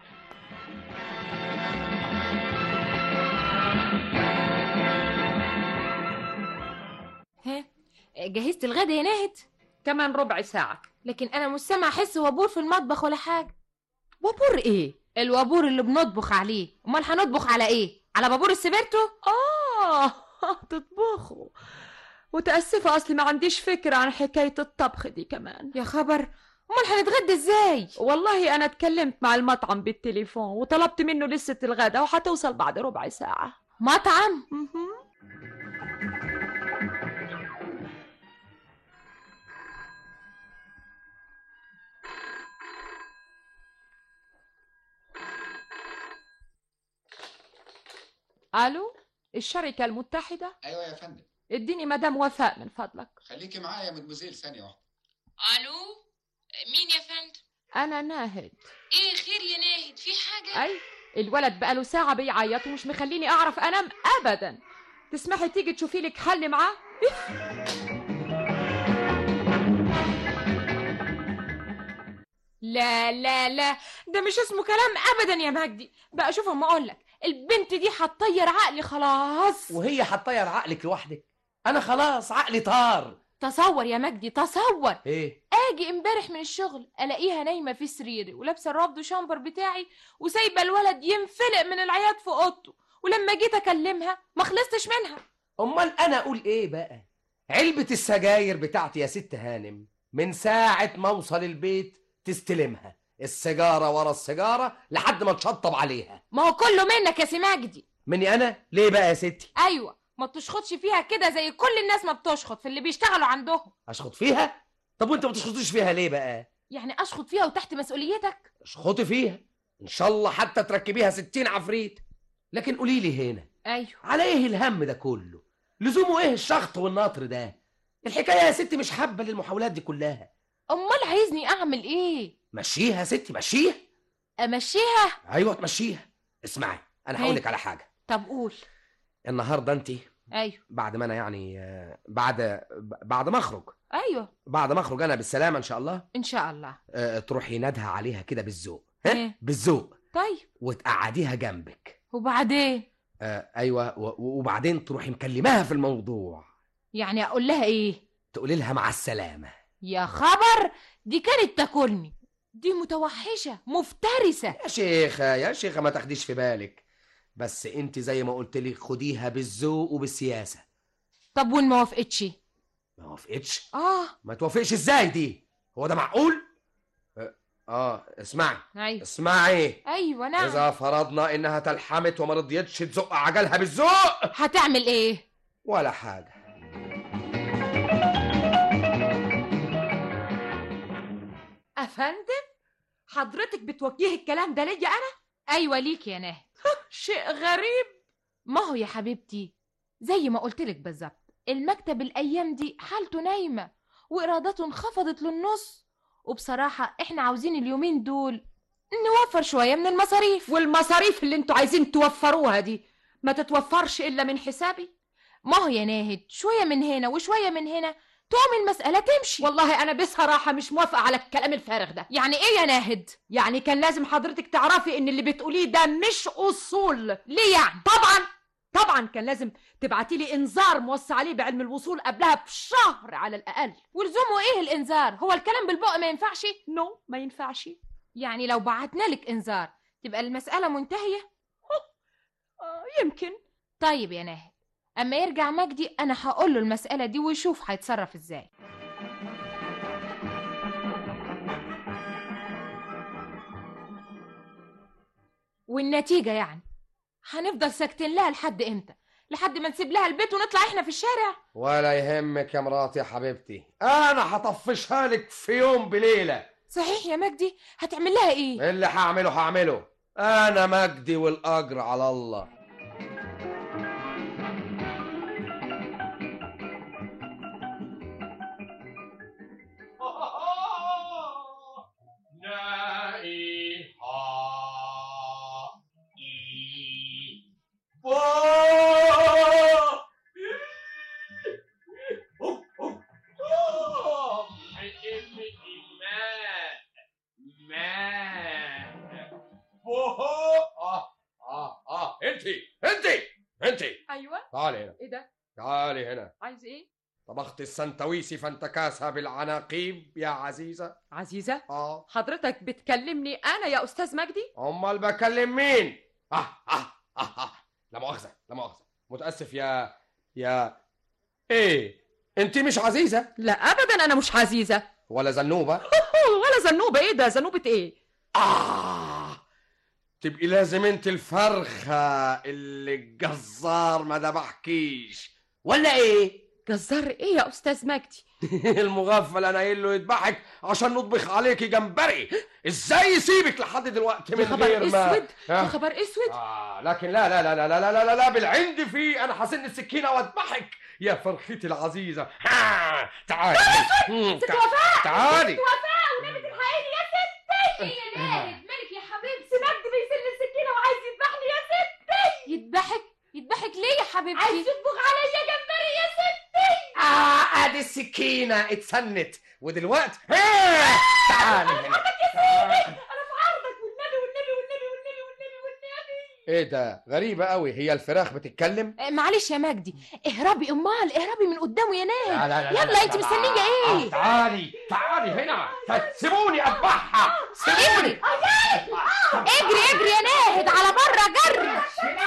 ها جهزت الغدا يا ناهد كمان ربع ساعه لكن انا مش سامعه احس وابور في المطبخ ولا حاجه وابور ايه الوابور اللي بنطبخ عليه امال هنطبخ على ايه على بابور السبرتو اه تطبخوا متاسفه اصلي ما عنديش فكره عن حكايه الطبخ دي كمان يا خبر امال هنتغدى ازاي والله انا اتكلمت مع المطعم بالتليفون وطلبت منه لسه الغدا وهتوصل بعد ربع ساعه مطعم الو الشركه المتحده ايوه يا فندم اديني مدام وفاء من فضلك خليكي معايا يا مدموزيل ثانيه واحده الو مين يا فندم انا ناهد ايه خير يا ناهد في حاجه اي الولد بقاله ساعه بيعيط ومش مخليني اعرف انام ابدا تسمحي تيجي تشوفي لك حل معاه لا لا لا ده مش اسمه كلام ابدا يا مجدي بقى شوف اما اقول لك البنت دي هتطير عقلي خلاص وهي هتطير عقلك لوحدك أنا خلاص عقلي طار تصور يا مجدي تصور إيه اجي امبارح من الشغل الاقيها نايمه في سريري ولابسه الرابدو شامبر بتاعي وسايبه الولد ينفلق من العياط في اوضته ولما جيت اكلمها ما خلصتش منها أمال أنا أقول إيه بقى علبة السجاير بتاعتي يا ست هانم من ساعة ما أوصل البيت تستلمها السيجارة ورا السيجارة لحد ما تشطب عليها ما هو كله منك يا سي مجدي مني أنا ليه بقى يا ستي ايوه ما بتشخطش فيها كده زي كل الناس ما بتشخط في اللي بيشتغلوا عندهم أشخط فيها طب وأنت ما تشخطيش فيها ليه بقى يعني اشخط فيها وتحت مسؤوليتك اشخطي فيها إن شاء الله حتى تركبيها ستين عفريت لكن قولي لي هنا ايوه على ايه الهم ده كله لزومه ايه الشخط والنطر ده الحكايه يا ستي مش حابه للمحاولات دي كلها امال عايزني اعمل ايه مشيها يا ستي مشيها امشيها ايوه تمشيها اسمعي انا هقول لك على حاجه طب قول النهارده انت ايوه بعد ما انا يعني آه، بعد بعد ما اخرج ايوه بعد ما اخرج انا بالسلامه ان شاء الله ان شاء الله آه، تروحي نادها عليها كده بالذوق إيه؟ ها بالذوق طيب وتقعديها جنبك وبعدين آه ايوه و- وبعدين تروحي مكلماها في الموضوع يعني اقول لها ايه تقولي لها مع السلامه يا خبر دي كانت تاكلني دي متوحشه مفترسه يا شيخة يا شيخة ما تاخديش في بالك بس انت زي ما قلت لي خديها بالذوق وبالسياسة طب وين ما وافقتش ما وافقتش اه ما توافقش ازاي دي هو ده معقول اه, آه اسمعي ايوه اسمعي ايوه نعم اذا فرضنا انها تلحمت وما رضيتش تزق عجلها بالذوق هتعمل ايه ولا حاجة افندم حضرتك بتوجهي الكلام ده ليا انا ايوه ليك يا ناهد شيء غريب ما هو يا حبيبتي زي ما قلتلك بالظبط المكتب الايام دي حالته نايمه وايراداته انخفضت للنص وبصراحه احنا عاوزين اليومين دول نوفر شويه من المصاريف والمصاريف اللي انتوا عايزين توفروها دي ما تتوفرش الا من حسابي ما هو يا ناهد شويه من هنا وشويه من هنا تقوم المساله تمشي والله انا بصراحه مش موافقه على الكلام الفارغ ده يعني ايه يا ناهد يعني كان لازم حضرتك تعرفي ان اللي بتقوليه ده مش اصول ليه يعني طبعا طبعا كان لازم تبعتي لي انذار موصي عليه بعلم الوصول قبلها بشهر على الاقل ولزومه ايه الانذار هو الكلام بالبق ما ينفعش نو ما ينفعش يعني لو بعتنا لك انذار تبقى المساله منتهيه آه يمكن طيب يا ناهد اما يرجع مجدي انا هقول له المساله دي ويشوف هيتصرف ازاي والنتيجه يعني هنفضل ساكتين لها لحد امتى لحد ما نسيب لها البيت ونطلع احنا في الشارع ولا يهمك يا مراتي يا حبيبتي انا هطفشها لك في يوم بليله صحيح يا مجدي هتعمل لها ايه اللي هعمله هعمله انا مجدي والاجر على الله انت انت انت ايوه تعالي هنا ايه ده تعالي هنا عايز ايه طبخت السنتويسي فانتكاسها بالعناقيب يا عزيزة عزيزه اه حضرتك بتكلمني انا يا استاذ مجدي امال بكلم مين اه اه اه, آه. لا مؤاخذة لا مؤاخذة متأسف يا يا ايه انت مش عزيزة لا ابدا انا مش عزيزه ولا زنوبة ولا زنوبه ايه ده زنوبه ايه آه تبقي لازم انت الفرخة اللي الجزار ما ذبحكيش ولا ايه جزار ايه يا استاذ مجدي المغفل انا قايل له يذبحك عشان نطبخ عليكي جمبري ازاي يسيبك لحد دلوقتي من يا خبر غير ما اسود يا آه. خبر اسود آه لكن لا لا لا لا لا لا لا, لا بالعند في انا حاسن السكينه واذبحك يا فرختي العزيزه ها تعالي مم، ست تع- وفاء تعالي ست وفاء ونبت الحقيقي يا ستي ايه يا ناهد مالك يا حبيبتي سي مجدي بيسل السكينه وعايز يذبحني يا ستي يذبحك يذبحك ليه يا حبيبتي عايز يطبخ عليا جمبري يا ستي اه ادي السكينه اتسنت ودلوقتي ها، تعالي هنا انا في عرضك والنبي والنبي والنبي والنبي والنبي والنبي ايه ده غريبه قوي هي الفراخ بتتكلم آه، معلش يا مجدي اهربي امال اهربي من قدامه يا لا ناهد لا لا لا يلا لا انت لا لا. مستنيه آه، ايه تعالي تعالي هنا سيبوني اذبحها سيبوني اجري اجري يا ناهد على بره جري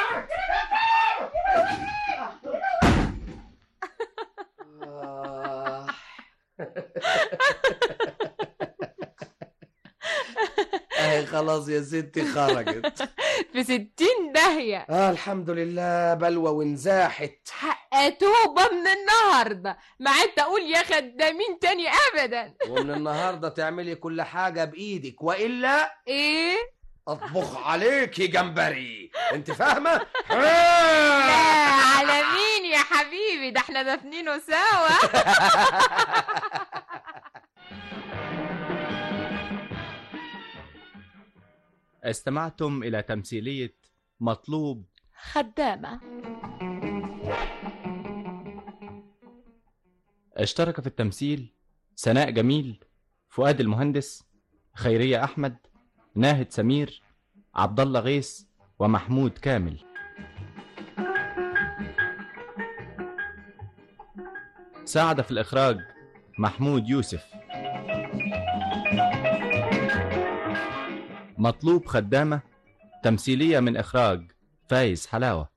اهي خلاص يا ستي خرجت في ستين داهية اه الحمد لله بلوى وانزاحت توبة من النهاردة ما عدت أقول يا خدامين تاني أبدا ومن النهارده تعملي كل حاجه بايدك والا إيه؟ اطبخ عليكي جمبري انت فاهمه لا على مين يا حبيبي ده احنا دافنينه سوا استمعتم إلى تمثيلية مطلوب خدامة اشترك في التمثيل سناء جميل فؤاد المهندس خيرية أحمد ناهد سمير عبد الله غيث ومحمود كامل ساعد في الإخراج محمود يوسف مطلوب خدامة تمثيلية من إخراج فايز حلاوة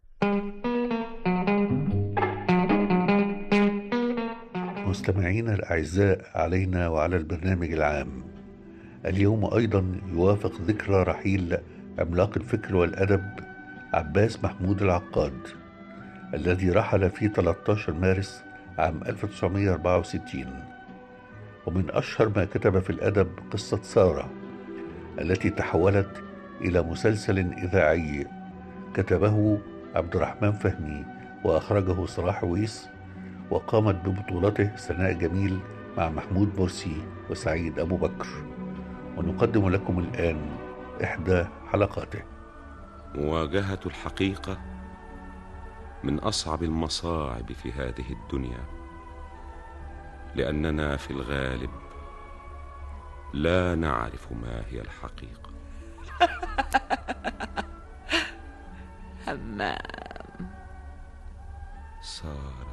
مستمعينا الأعزاء علينا وعلى البرنامج العام اليوم أيضا يوافق ذكرى رحيل عملاق الفكر والأدب عباس محمود العقاد الذي رحل في 13 مارس عام 1964 ومن أشهر ما كتب في الأدب قصة سارة التي تحولت إلى مسلسل إذاعي كتبه عبد الرحمن فهمي وأخرجه صلاح ويس وقامت ببطولته سناء جميل مع محمود مرسي وسعيد أبو بكر ونقدم لكم الآن إحدى حلقاته مواجهة الحقيقة من أصعب المصاعب في هذه الدنيا لأننا في الغالب لا نعرف ما هي الحقيقة همام سارة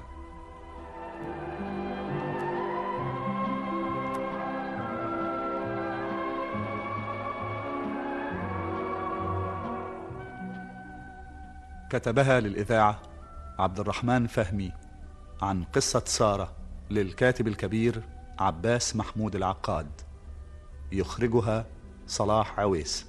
كتبها للإذاعة عبد الرحمن فهمي عن قصة سارة للكاتب الكبير عباس محمود العقاد يخرجها صلاح عويس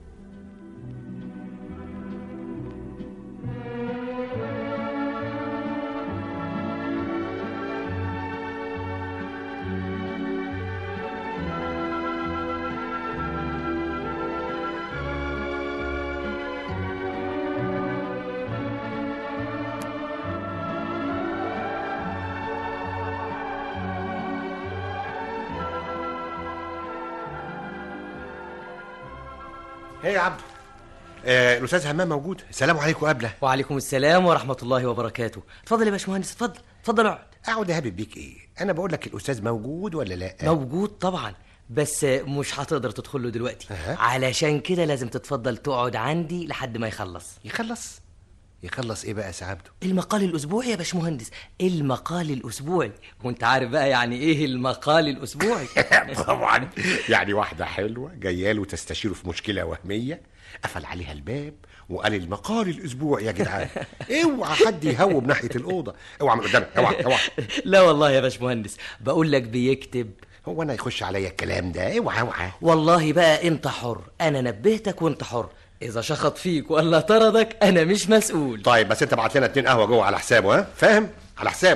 ايه يا عبد آه الاستاذ همام موجود السلام عليكم قبله وعليكم السلام ورحمة الله وبركاته اتفضل يا باشمهندس اتفضل اتفضل اقعد اقعد يا هابب بيك ايه انا بقول لك الاستاذ موجود ولا لا موجود طبعا بس مش هتقدر تدخل له دلوقتي أه. علشان كده لازم تتفضل تقعد عندي لحد ما يخلص يخلص يخلص ايه بقى يا سعادته المقال الاسبوعي يا باشمهندس المقال الاسبوعي وانت عارف بقى يعني ايه المقال الاسبوعي طبعا يعني واحده حلوه جايه له تستشيره في مشكله وهميه قفل عليها الباب وقال المقال الاسبوعي يا جدعان اوعى حد يهوب ناحيه الاوضه اوعى من قدامك اوعى اوعى لا والله يا باشمهندس بقول لك بيكتب هو انا يخش عليا الكلام ده اوعى اوعى والله بقى انت حر انا نبهتك وانت حر اذا شخط فيك ولا طردك انا مش مسؤول طيب بس انت بعت لنا اتنين قهوه جوه على حسابه ها فاهم على حسابه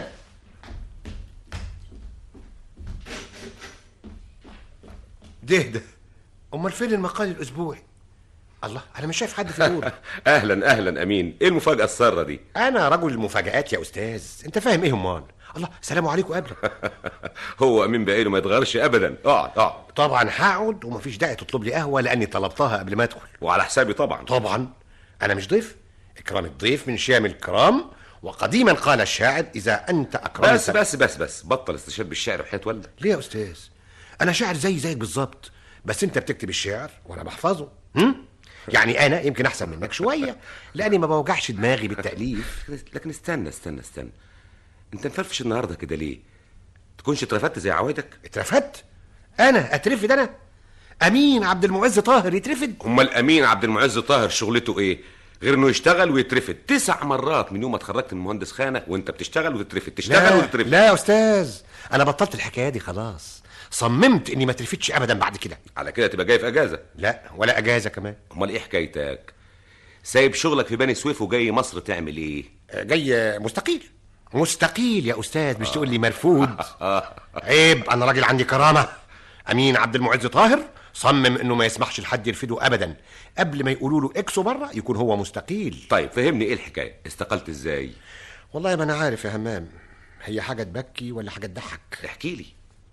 ده ده امال فين المقال الاسبوعي الله انا مش شايف حد في الاوضه اهلا اهلا امين ايه المفاجاه الساره دي انا رجل المفاجآت يا استاذ انت فاهم ايه امال الله سلام عليكم قبل هو امين بقاله ما يتغيرش ابدا اقعد اقعد طبعا هقعد ومفيش داعي تطلب لي قهوه لاني طلبتها قبل ما ادخل وعلى حسابي طبعا طبعا انا مش ضيف اكرام الضيف من شيم الكرام وقديما قال الشاعر اذا انت اكرمت بس بس بس بس بطل استشهاد بالشعر وحياة والدك ليه يا استاذ انا شاعر زي زيك بالظبط بس انت بتكتب الشعر وانا بحفظه هم؟ يعني انا يمكن احسن منك شويه لاني ما بوجعش دماغي بالتاليف لكن استنى استنى استنى انت مفرفش النهارده كده ليه تكونش اترفدت زي عوايدك اترفدت انا اترفد انا امين عبد المعز طاهر يترفد امال امين عبد المعز طاهر شغلته ايه غير انه يشتغل ويترفد تسع مرات من يوم ما اتخرجت من مهندس خانه وانت بتشتغل وتترفد تشتغل لا وتترفد لا يا استاذ انا بطلت الحكايه دي خلاص صممت اني ما اترفدش ابدا بعد كده على كده تبقى جاي في اجازه لا ولا اجازه كمان امال ايه حكايتك سايب شغلك في بني سويف وجاي مصر تعمل ايه جاي مستقيل مستقيل يا استاذ مش تقول لي مرفوض عيب انا راجل عندي كرامه امين عبد المعز طاهر صمم انه ما يسمحش لحد يرفده ابدا قبل ما يقولوا له اكسو بره يكون هو مستقيل طيب فهمني ايه الحكايه استقلت ازاي والله ما انا عارف يا همام هي حاجه تبكي ولا حاجه تضحك احكي لي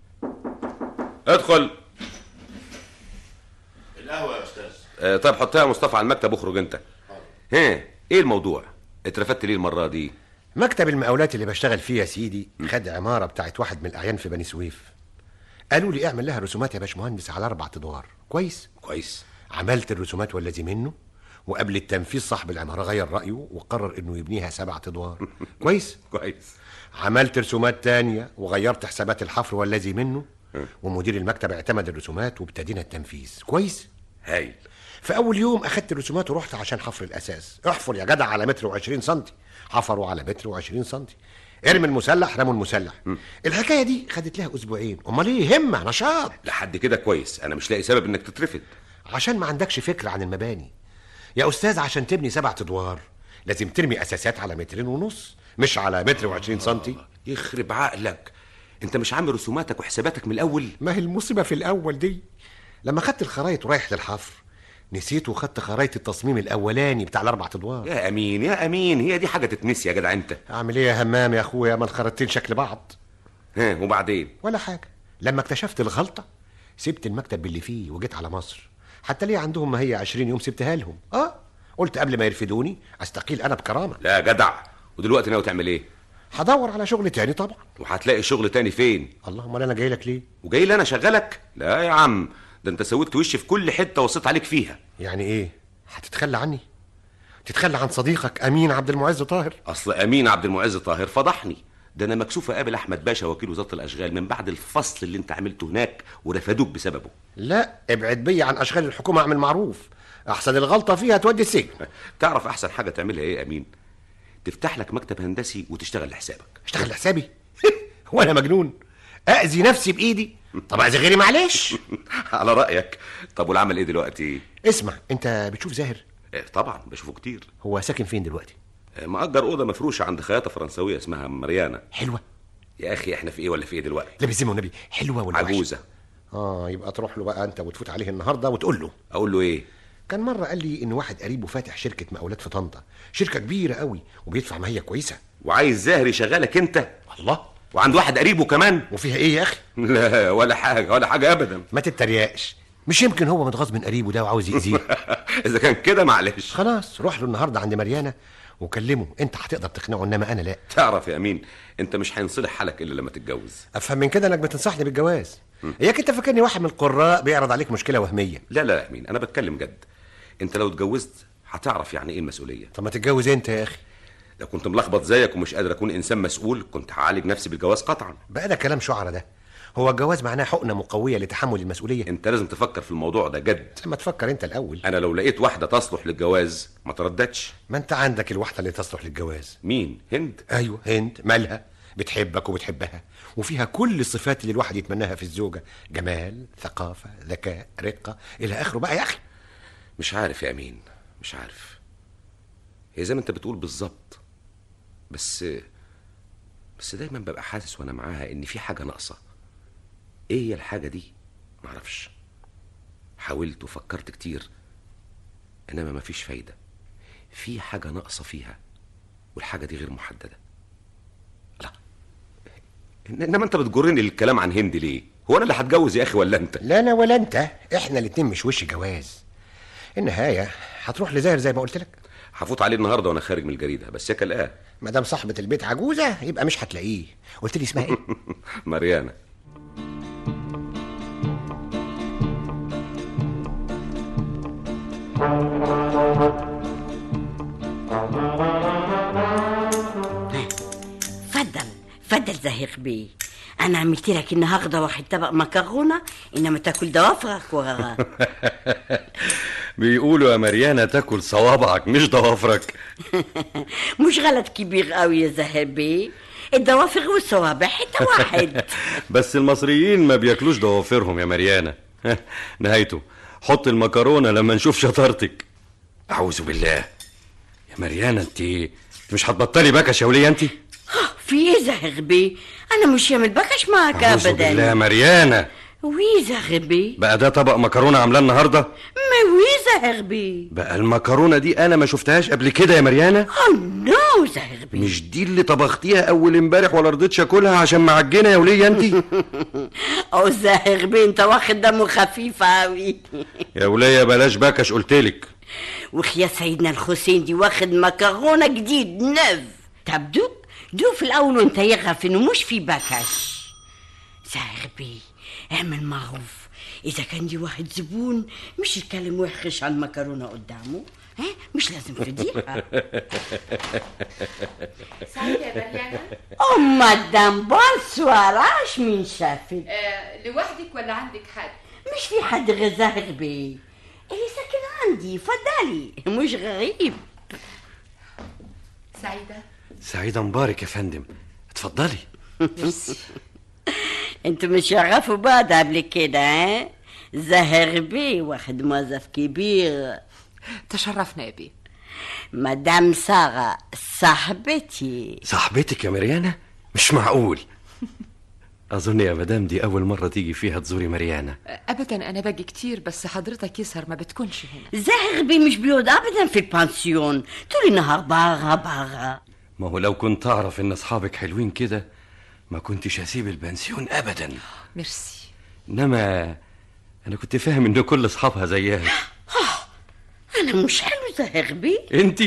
ادخل القهوه يا استاذ آه طيب حطها يا مصطفى على المكتب واخرج انت ها ايه الموضوع اترفدت ليه المره دي مكتب المقاولات اللي بشتغل فيه يا سيدي خد عماره بتاعت واحد من الاعيان في بني سويف قالوا لي اعمل لها رسومات يا باشمهندس على اربع ادوار كويس كويس عملت الرسومات والذي منه وقبل التنفيذ صاحب العماره غير رايه وقرر انه يبنيها سبعة ادوار كويس كويس عملت رسومات تانية وغيرت حسابات الحفر والذي منه ومدير المكتب اعتمد الرسومات وابتدينا التنفيذ كويس هايل في اول يوم اخدت الرسومات ورحت عشان حفر الاساس احفر يا جدع على متر وعشرين سنتي حفروا على متر وعشرين سنتي ارمي المسلح رموا المسلح الحكايه دي خدت لها اسبوعين امال ايه همه نشاط لحد كده كويس انا مش لاقي سبب انك تترفد عشان ما عندكش فكره عن المباني يا استاذ عشان تبني سبعة ادوار لازم ترمي اساسات على مترين ونص مش على متر وعشرين سنتي يخرب عقلك انت مش عامل رسوماتك وحساباتك من الاول ما هي المصيبه في الاول دي لما خدت الخرايط ورايح للحفر نسيت وخدت خرايط التصميم الاولاني بتاع الاربع ادوار يا امين يا امين هي دي حاجه تتنسي يا جدع انت اعمل ايه يا همام يا اخويا ما الخرايطين شكل بعض ها وبعدين ولا حاجه لما اكتشفت الغلطه سبت المكتب اللي فيه وجيت على مصر حتى ليه عندهم ما هي 20 يوم سبتها لهم اه قلت قبل ما يرفدوني استقيل انا بكرامه لا يا جدع ودلوقتي ناوي تعمل ايه هدور على شغل تاني طبعا وهتلاقي شغل تاني فين الله امال انا جاي لك ليه وجاي لي انا شغلك لا يا عم ده انت سويت وشي في كل حته وصيت عليك فيها يعني ايه هتتخلى عني تتخلى عن صديقك امين عبد المعز طاهر اصل امين عبد المعز طاهر فضحني ده انا مكسوف اقابل احمد باشا وكيل وزاره الاشغال من بعد الفصل اللي انت عملته هناك ورفدوك بسببه لا ابعد بي عن اشغال الحكومه اعمل معروف احسن الغلطه فيها تودي السجن تعرف احسن حاجه تعملها ايه يا امين تفتح لك مكتب هندسي وتشتغل لحسابك اشتغل لحسابي هو انا مجنون اذي نفسي بايدي طب اذي غيري معلش على رايك طب والعمل ايه دلوقتي اسمع انت بتشوف زاهر إيه، طبعا بشوفه كتير هو ساكن فين دلوقتي إيه، مأجر اوضه مفروشه عند خياطه فرنسويه اسمها مريانا حلوه يا اخي احنا في ايه ولا في ايه دلوقتي لا بالذمه والنبي حلوه ولا وحشة؟ عجوزه اه يبقى تروح له بقى انت وتفوت عليه النهارده وتقول له اقول له ايه كان مره قال لي ان واحد قريبه فاتح شركه مقاولات في طنطا شركه كبيره قوي وبيدفع ماهيه كويسه وعايز زاهر يشغلك انت الله وعند واحد قريبه كمان وفيها ايه يا اخي لا ولا حاجه ولا حاجه ابدا ما تتريقش مش يمكن هو متغاظ من قريبه ده وعاوز يأذيه اذا كان كده معلش خلاص روح له النهارده عند مريانه وكلمه انت هتقدر تقنعه انما انا لا تعرف يا امين انت مش هينصلح حالك الا لما تتجوز افهم من كده انك بتنصحني بالجواز اياك انت فاكرني واحد من القراء بيعرض عليك مشكله وهميه لا لا يا امين انا بتكلم جد انت لو اتجوزت هتعرف يعني ايه المسؤوليه طب ما تتجوز انت يا اخي لو كنت ملخبط زيك ومش قادر اكون انسان مسؤول كنت هعالج نفسي بالجواز قطعا بقى ده كلام شعرة ده هو الجواز معناه حقنه مقويه لتحمل المسؤوليه انت لازم تفكر في الموضوع ده جد ما تفكر انت الاول انا لو لقيت واحده تصلح للجواز ما ترددش ما انت عندك الواحده اللي تصلح للجواز مين هند ايوه هند مالها بتحبك وبتحبها وفيها كل الصفات اللي الواحد يتمناها في الزوجه جمال ثقافه ذكاء رقه الى اخره بقى يا اخي مش عارف يا امين مش عارف هي زي ما انت بتقول بالظبط بس بس دايما ببقى حاسس وانا معاها ان في حاجه ناقصه ايه هي الحاجه دي معرفش حاولت وفكرت كتير انما مفيش فايده في حاجه ناقصه فيها والحاجه دي غير محدده لا إن- انما انت بتجرني الكلام عن هند ليه هو انا اللي هتجوز يا اخي ولا انت لا انا ولا انت احنا الاتنين مش وش جواز النهايه هتروح لزاهر زي ما قلت لك هفوت عليه النهارده وانا خارج من الجريده بس يا كلقاه ما دام صاحبه البيت عجوزه يبقى مش هتلاقيه قلت لي اسمها ايه مريانه فضل فضل زهير بيه انا عملت لك النهارده واحد طبق مكرونه انما تاكل ضوافرك ورا بيقولوا يا مريانة تاكل صوابعك مش ضوافرك مش غلط كبير قوي يا زهير بيه الضوافر والصوابع حته واحد بس المصريين ما بياكلوش ضوافرهم يا مريانة نهايته حط المكرونة لما نشوف شطارتك أعوذ بالله يا مريانة انت انت مش هتبطلي بكش يا ولية انت في ايه زهير بيه انا مش يعمل بكش معاك أعوذ بالله يا ابدا مريانة وي زهير بيه بقى ده طبق مكرونة عاملاه النهاردة ما وي زهير بيه بقى المكرونة دي أنا ما شفتهاش قبل كده يا مريانة اوه نو زهير بيه مش دي اللي طبختيها أول امبارح ولا رضيتش أكلها عشان معجنة يا ولية انت او زهير بيه انت واخد دمه خفيف قوي يا ولية بلاش بكش قلتلك وخيا سيدنا الحسين دي واخد مكرونه جديد نف طب دو دو في الاول وانت يعرف انه مش في بكش زهير بيه اعمل معروف اذا كان دي واحد زبون مش يتكلم وحش عن المكرونه قدامه ها مش لازم فضيحه سعيدة يا مريانة او مدام بونسوار عاش مين شافك آه لوحدك ولا عندك حد مش في حد غير زاهر بيه اللي ساكن عندي فضلي مش غريب سعيدة سعيدة مبارك يا فندم اتفضلي انتوا مش يعرفوا بعض قبل كده ها زهر بيه واحد موظف كبير تشرفنا يا بيه مدام سارة صاحبتي صاحبتك يا مريانة مش معقول اظن يا مدام دي اول مره تيجي فيها تزوري مريانه ابدا انا باجي كتير بس حضرتك يسهر ما بتكونش هنا زهربي مش بيقعد ابدا في البانسيون طول النهار بره بره ما هو لو كنت اعرف ان اصحابك حلوين كده ما كنتش هسيب البنسيون ابدا ميرسي انما انا كنت فاهم ان كل اصحابها زيها انا مش حلو زهربي انت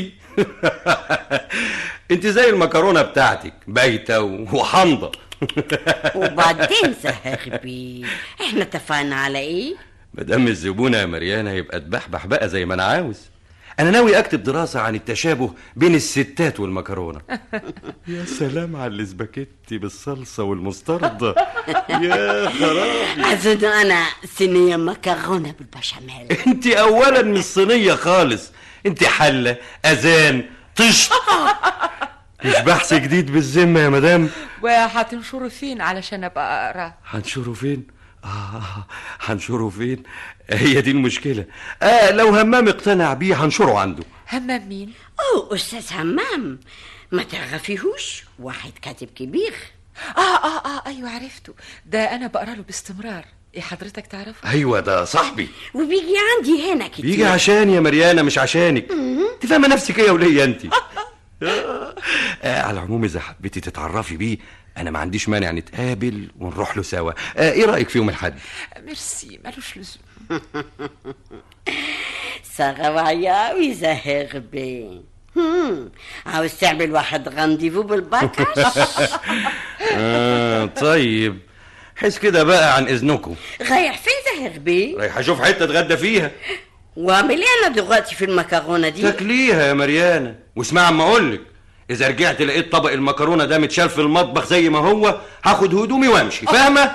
انت زي المكرونه بتاعتك بايته وحامضه وبعدين زهربي احنا اتفقنا على ايه مدام الزبونه يا مريانه يبقى تبحبح بقى زي ما انا عاوز انا ناوي اكتب دراسه عن التشابه بين الستات والمكرونه يا سلام على الاسباجيتي بالصلصه والمستردة يا خرابي اظن انا صينيه مكرونه بالبشاميل انت اولا مش صينيه خالص انت حله اذان طشت مش بحث جديد بالذمه يا مدام وهتنشره فين علشان ابقى اقراه هنشره فين آه هنشره فين هي دي المشكلة آه لو همام اقتنع بيه هنشره عنده همام مين اوه استاذ همام ما تعرفيهوش واحد كاتب كبير اه اه اه ايوه عرفته ده انا بقرا له باستمرار ايه حضرتك تعرفه ايوه ده صاحبي وبيجي عندي هنا كتير بيجي عشان يا مريانة مش عشانك انت فاهمة نفسك ايه يا ولية انت آه على العموم اذا حبيتي تتعرفي بيه انا ما عنديش مانع نتقابل ونروح له سوا آه ايه رايك في يوم الاحد ميرسي ملوش لزوم صغواياوي زهربي هم، عاوز تعمل واحد رانديفو بالبكش آه طيب حس كده بقى عن اذنكم رايح فين زهربي رايح اشوف حته اتغدى فيها واعمل ايه انا دلوقتي في المكرونه دي تاكليها يا مريانة واسمع اما اقولك اذا رجعت لقيت طبق المكرونه ده متشال في المطبخ زي ما هو هاخد هدومي وامشي فاهمه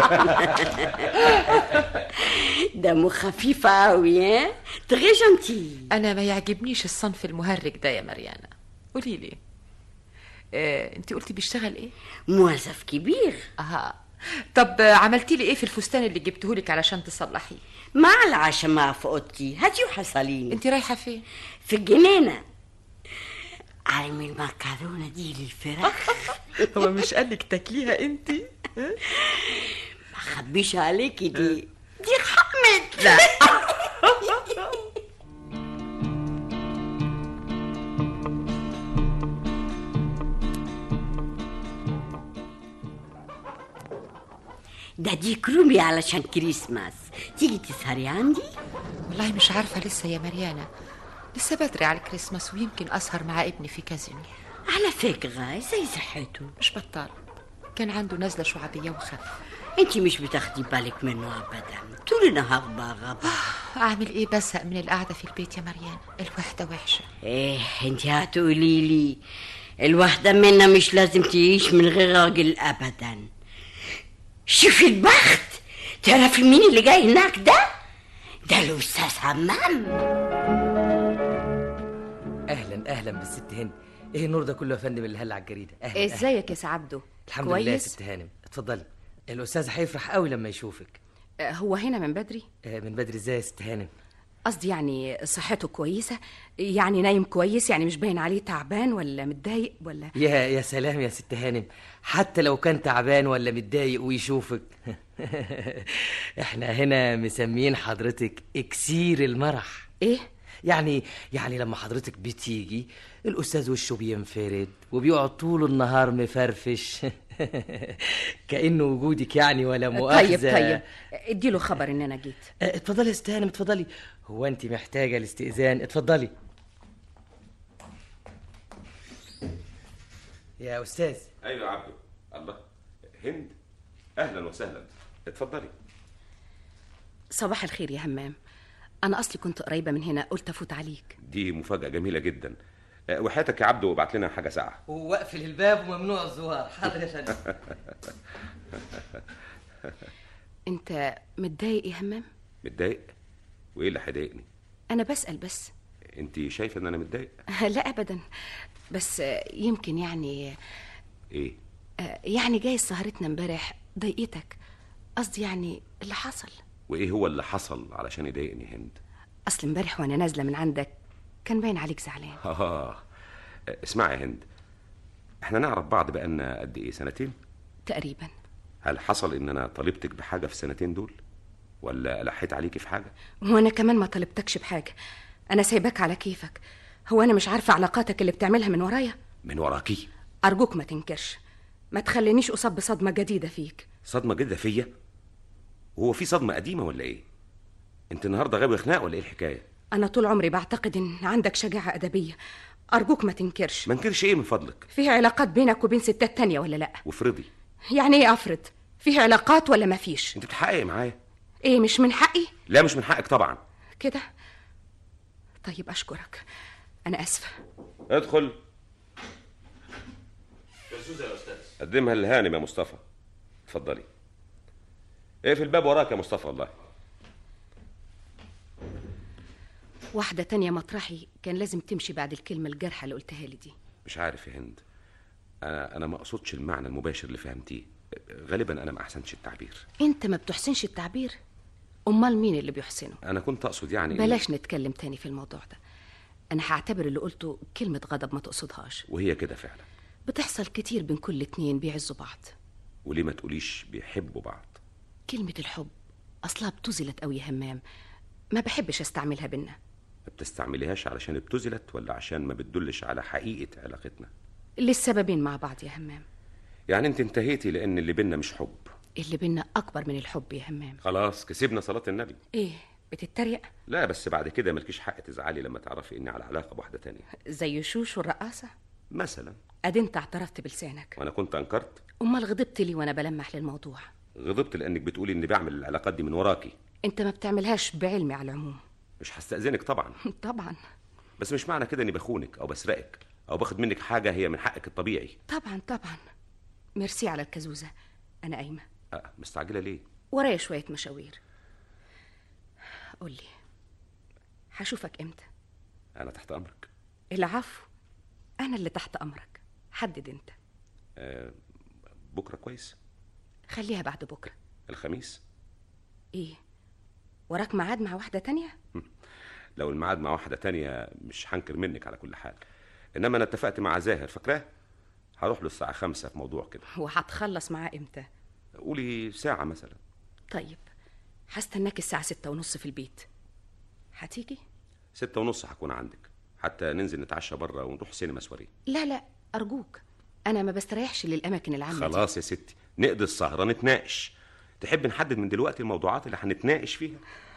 دمه خفيف قوي ها تري جنتي انا ما يعجبنيش الصنف المهرج ده يا مريانا قولي لي آه، انت قلتي بيشتغل ايه موظف كبير اه طب آه، عملتي لي ايه في الفستان اللي جبتهولك علشان تصلحيه مع العشاء ما في اوضتي هاتي وحصليني انت رايحه فين في الجنينه عامل المكرونه دي للفراخ هو مش قالك تاكليها انت ما خبيش عليكي دي دي حمد لا ده دي كرومي علشان كريسماس تيجي تسهري عندي والله مش عارفه لسه يا مريانا لسه بدري على الكريسماس ويمكن اسهر مع ابني في كازينو على فكرة زي صحته مش بطال كان عنده نزله شعبيه وخف انت مش بتاخدي بالك منه ابدا طول النهار بره بره اعمل ايه بزهق من القعده في البيت يا مريانا الوحده وحشه ايه انت هتقولي لي الواحدة منا مش لازم تعيش من غير راجل ابدا شوفي البخت تعرفي مين اللي جاي هناك ده ده الاستاذ همام اهلا اهلا بالست هند ايه النور ده كله يا فندم اللي هلا على الجريده اهلا أهلاً. ازيك يا سعبده الحمد لله يا كويس ست هانم اتفضلي الاستاذ هيفرح قوي لما يشوفك آه، هو هنا من بدري آه، من بدري ازاي يا ست هانم قصدي يعني صحته كويسه يعني نايم كويس يعني مش باين عليه تعبان ولا متضايق ولا يا يا سلام يا ست هانم حتى لو كان تعبان ولا متضايق ويشوفك احنا هنا مسمين حضرتك اكسير المرح ايه يعني يعني لما حضرتك بتيجي الاستاذ وشه بينفرد وبيقعد طول النهار مفرفش كانه وجودك يعني ولا مؤاخذه طيب طيب اديله خبر ان انا جيت آه، اتفضلي يا ست هانم اتفضلي هو انت محتاجه الاستئذان اتفضلي يا استاذ ايوه يا عبده الله هند اهلا وسهلا اتفضلي صباح الخير يا همام انا اصلي كنت قريبه من هنا قلت افوت عليك دي مفاجاه جميله جدا أه، وحياتك يا عبده ابعت لنا حاجه ساعه واقفل الباب وممنوع الزوار حاضر يا فندم انت متضايق يا همام متضايق وايه اللي هيضايقني انا بسال بس انت شايفه ان انا متضايق لا ابدا بس آه، يمكن يعني ايه آه، يعني جاي سهرتنا امبارح ضايقتك قصدي يعني اللي حصل وايه هو اللي حصل علشان يضايقني هند اصل امبارح وانا نازله من عندك كان باين عليك زعلان اه اسمعي يا هند احنا نعرف بعض بقالنا قد ايه سنتين تقريبا هل حصل ان انا طالبتك بحاجه في السنتين دول ولا لحيت عليكي في حاجه وانا كمان ما طلبتكش بحاجه انا سايباك على كيفك هو انا مش عارفه علاقاتك اللي بتعملها من ورايا من وراكي ارجوك ما تنكرش ما تخلينيش اصاب بصدمه جديده فيك صدمه جديده فيا وهو في صدمه قديمه ولا ايه انت النهارده غاوي خناق ولا ايه الحكايه انا طول عمري بعتقد ان عندك شجاعه ادبيه ارجوك ما تنكرش ما انكرش ايه من فضلك فيه علاقات بينك وبين ستات تانية ولا لا وافرضي يعني ايه افرض فيه علاقات ولا ما فيش انت بتحققي معايا ايه مش من حقي لا مش من حقك طبعا كده طيب اشكرك انا اسفه ادخل قدمها لهانم يا مصطفى اتفضلي اقفل الباب وراك يا مصطفى والله واحده تانية مطرحي كان لازم تمشي بعد الكلمه الجارحه اللي قلتها لي دي مش عارف يا هند انا انا ما اقصدش المعنى المباشر اللي فهمتيه غالبا انا ما احسنتش التعبير انت ما بتحسنش التعبير امال مين اللي بيحسنه انا كنت اقصد يعني إن- بلاش نتكلم تاني في الموضوع ده انا هعتبر اللي قلته كلمه غضب ما تقصدهاش وهي كده فعلا بتحصل كتير بين كل اتنين بيعزوا بعض وليه ما تقوليش بيحبوا بعض كلمه الحب اصلها ابتذلت قوي يا همام ما بحبش استعملها بينا ما بتستعمليهاش علشان ابتذلت ولا عشان ما بتدلش على حقيقه علاقتنا للسببين مع بعض يا همام يعني انت انتهيتي لان اللي بينا مش حب اللي بينا اكبر من الحب يا همام خلاص كسبنا صلاه النبي ايه بتتريق لا بس بعد كده مالكيش حق تزعلي لما تعرفي اني على علاقه بواحده تانية زي شوش والرقاصه مثلا ادي انت اعترفت بلسانك وانا كنت انكرت امال غضبت لي وانا بلمح للموضوع غضبت لانك بتقولي اني بعمل العلاقات دي من وراكي انت ما بتعملهاش بعلمي على العموم مش هستاذنك طبعا طبعا بس مش معنى كده اني بخونك او بسرقك او باخد منك حاجه هي من حقك الطبيعي طبعا طبعا ميرسي على الكزوزه انا قايمه أه مستعجله ليه ورايا شويه مشاوير قولي هشوفك امتى انا تحت امرك العفو انا اللي تحت امرك حدد انت أه بكره كويس خليها بعد بكره الخميس ايه وراك ميعاد مع واحده تانية لو الميعاد مع واحده تانية مش هنكر منك على كل حال انما انا اتفقت مع زاهر فاكراه هروح له الساعه خمسة في موضوع كده وهتخلص معاه امتى قولي ساعه مثلا طيب هستناك الساعه ستة ونص في البيت هتيجي ستة ونص هكون عندك حتى ننزل نتعشى بره ونروح سينما سواري لا لا ارجوك انا ما بستريحش للاماكن العامه دي. خلاص يا ستي نقضي السهره نتناقش تحب نحدد من دلوقتي الموضوعات اللي هنتناقش فيها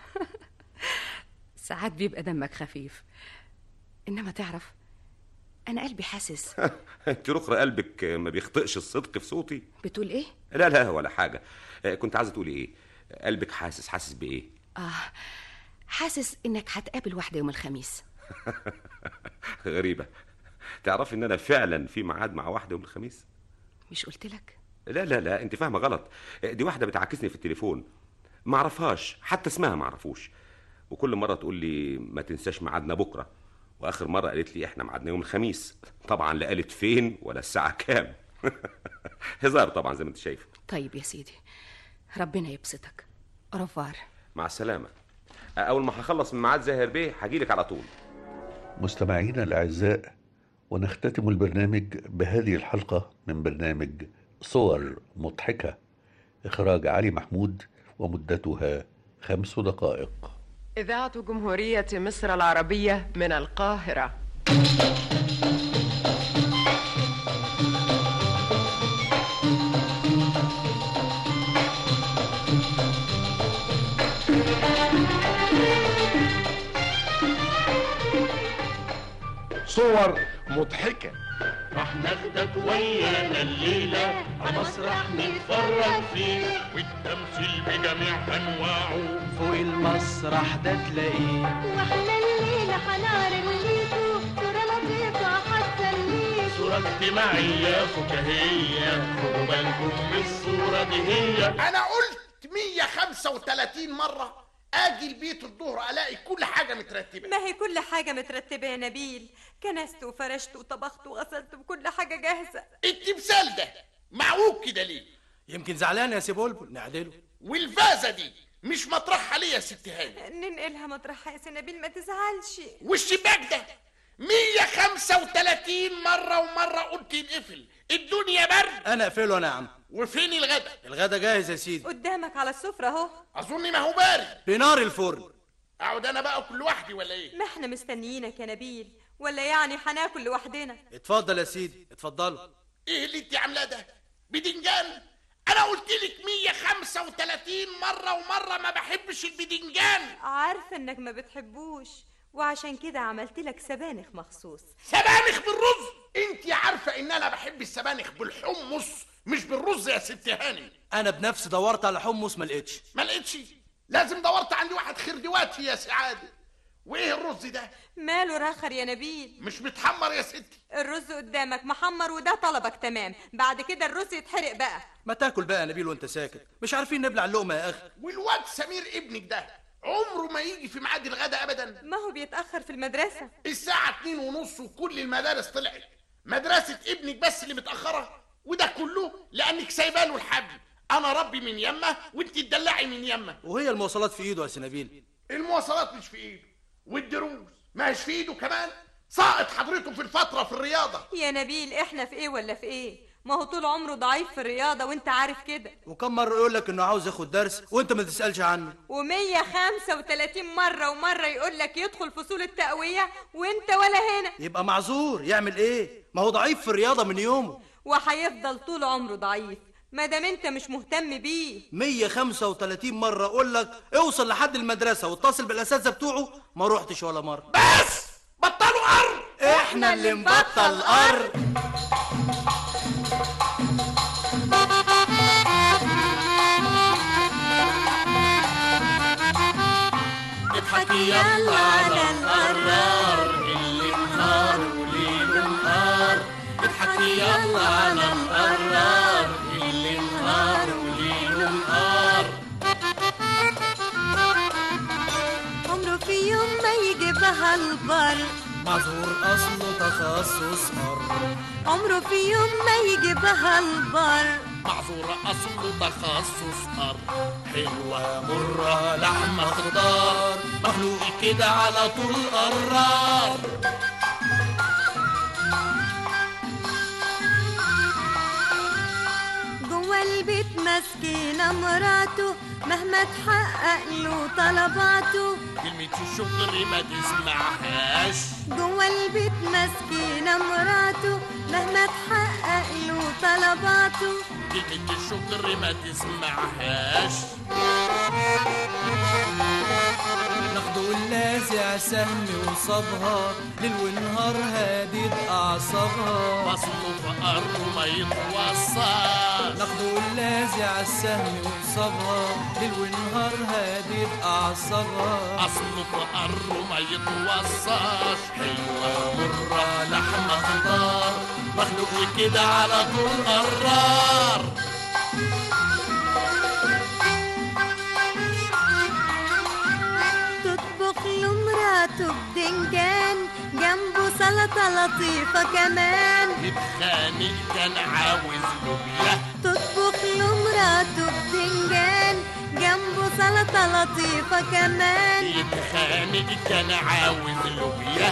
ساعات بيبقى دمك خفيف انما تعرف انا قلبي حاسس انت رخر قلبك ما بيخطئش الصدق في صوتي بتقول ايه لا لا ولا حاجه كنت عايزه تقولي ايه قلبك حاسس حاسس بايه اه حاسس انك هتقابل واحده يوم الخميس غريبه تعرفي ان انا فعلا في ميعاد مع واحده يوم الخميس مش قلت لك لا لا لا انت فاهمه غلط دي واحده بتعاكسني في التليفون ما اعرفهاش حتى اسمها ما اعرفوش وكل مره تقول لي ما تنساش ميعادنا بكره واخر مره قالت لي احنا ميعادنا يوم الخميس طبعا لا قالت فين ولا الساعه كام هزار طبعا زي ما انت شايف طيب يا سيدي ربنا يبسطك رفار مع السلامه اول ما هخلص من ميعاد زاهر بيه هجيلك على طول مستمعينا الأعزاء ونختتم البرنامج بهذه الحلقة من برنامج صور مضحكة إخراج علي محمود ومدتها خمس دقائق إذاعة جمهورية مصر العربية من القاهرة صور مضحكة راح ناخدك ويانا الليلة مسرح نتفرج فيه والتمثيل بجميع أنواعه فوق المسرح ده تلاقيه واحنا الليلة هنعرض ليكوا صورة لطيفة حتى الليل صورة اجتماعية فكاهية خدوا بالكم من الصورة دي هي انا قلت 135 مرة اجي البيت الظهر الاقي كل حاجة مترتبة ما هي كل حاجة مترتبة يا نبيل كنست وفرشت وطبخت وغسلت وكل حاجة جاهزة التمثال ده معوج كده ليه يمكن زعلان يا سي بلبل نعدله والفازة دي مش مطرحها ليه يا ست هاني ننقلها مطرحها يا سي نبيل ما تزعلش والشباك ده 135 مرة ومرة قلت ينقفل الدنيا برد انا اقفله انا يا عم وفين الغدا الغدا جاهز يا سيدي قدامك على السفرة اهو اظن ما هو بارد بنار الفرن اقعد انا بقى كل لوحدي ولا ايه ما احنا مستنيينك يا نبيل ولا يعني هناكل لوحدنا اتفضل يا سيدي اتفضلوا ايه اللي انت عاملاه ده بدنجان انا قلت لك 135 مرة ومرة ما بحبش البدنجان عارفة انك ما بتحبوش وعشان كده عملت لك سبانخ مخصوص سبانخ بالرز انت عارفة ان انا بحب السبانخ بالحمص مش بالرز يا ست هاني انا بنفسي دورت على حمص ما لقيتش ما لقيتش لازم دورت عندي واحد خردواتي يا سعادة وايه الرز ده ماله رخر يا نبيل مش متحمر يا ستي الرز قدامك محمر وده طلبك تمام بعد كده الرز يتحرق بقى ما تاكل بقى يا نبيل وانت ساكت مش عارفين نبلع اللقمه يا اخي والواد سمير ابنك ده عمره ما يجي في ميعاد الغداء ابدا ما هو بيتأخر في المدرسة الساعة اتنين ونص وكل المدارس طلعت مدرسة ابنك بس اللي متأخرة وده كله لأنك سايباله الحبل أنا ربي من يمه وأنت تدلعي من يمه وهي المواصلات في ايده يا سنابيل المواصلات مش في إيده والدروس ماهيش في إيده كمان ساقط حضرته في الفترة في الرياضة يا نبيل احنا في ايه ولا في ايه ما هو طول عمره ضعيف في الرياضة وانت عارف كده وكم مره يقول لك انه عاوز ياخد درس وانت ما تسالش عنه و135 مرة ومرة يقول لك يدخل فصول التقوية وانت ولا هنا يبقى معذور يعمل ايه ما هو ضعيف في الرياضه من يومه وهيفضل طول عمره ضعيف ما دام انت مش مهتم بيه 135 مره اقول لك اوصل لحد المدرسه واتصل بالاساتذه بتوعه ما روحتش ولا مره بس بطلوا قر احنا اللي نبطل قر اضحكي يلا على القرار اللي نهار وليله نهار اضحكي يلا على القرار اللي نهار وليله نهار عمره في يوم ما يجيبها البر معذور اصله تخصص قر عمره في يوم ما يجيبها البر معذورة أصله تخصص قر حلوة مرة لحمة خضار مخلوق كده على طول قرار جوا البيت مسكينة مراته مهما تحقق له طلباته كلمة الشكر ما تسمعهاش جوا البيت مسكينة مراته مهما تحقق له طلباته كلمة الشكر ما تسمعهاش ناخده اللازع سهم وصابها ليل ونهار هادي اعصابها بصله في قره ما يتوصاش ناخده اللازع السهم وصابها ليل ونهار هادي اعصابها أصله في قره ما يتوصاش حلوة مرة لحمة خضار مخلوق كده على طول قرار تطبخ له مراته بدنجان جنبه سلطة لطيفة كمان يتخانق كان عاوز لوبيا تطبخ له مراته بدنجان جنبه سلطة لطيفة كمان يتخانق كان عاوز لوبيا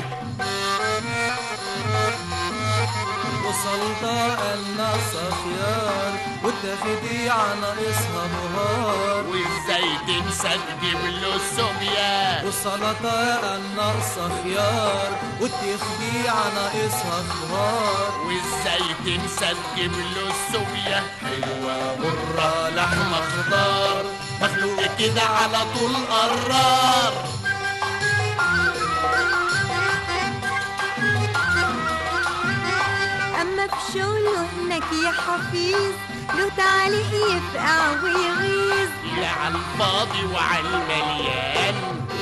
وسلطة الناقصة خيار والتخديعة ناقصها بهار وازاي تنسى تجيب له السوبيا والسلطة الناقصة خيار والتخديعة ناقصها بهار وازاي تنسى تجيب له السوبيا حلوة مرة لحمة خضار مخلوق كده على طول قرار أما في شغله هناك يا حفيظ له تعليق يفقع ويغيظ لا على الفاضي وعلى المليان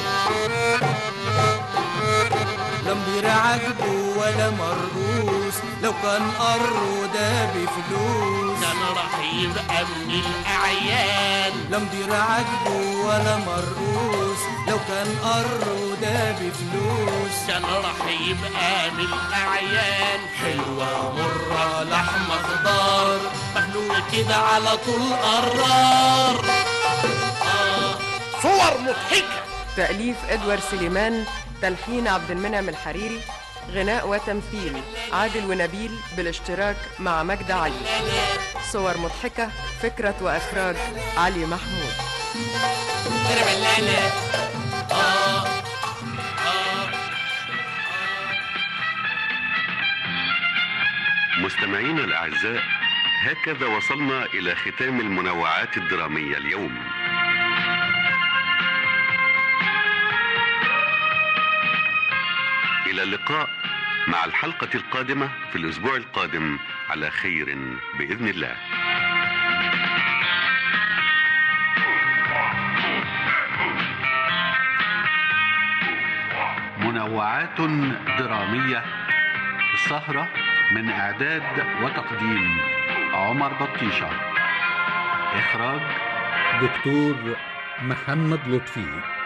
لا مدير عاجبه ولا مرقوس لو كان قر ده بفلوس كان راح يبقى من الأعيان لا مدير عاجبه ولا مرقوس لو كان قر ده بفلوس كان راح يبقى من الأعيان حلوة مرة لحمة خضار مخلوق كده على طول قرار آه. صور مضحكة تأليف إدوارد سليمان تلحين عبد المنعم الحريري غناء وتمثيل عادل ونبيل بالاشتراك مع مجد علي صور مضحكة فكرة وإخراج علي محمود مستمعينا الأعزاء هكذا وصلنا إلى ختام المنوعات الدرامية اليوم إلى اللقاء مع الحلقة القادمة في الأسبوع القادم على خير بإذن الله منوعات درامية السهرة من إعداد وتقديم عمر بطيشة إخراج دكتور محمد لطفي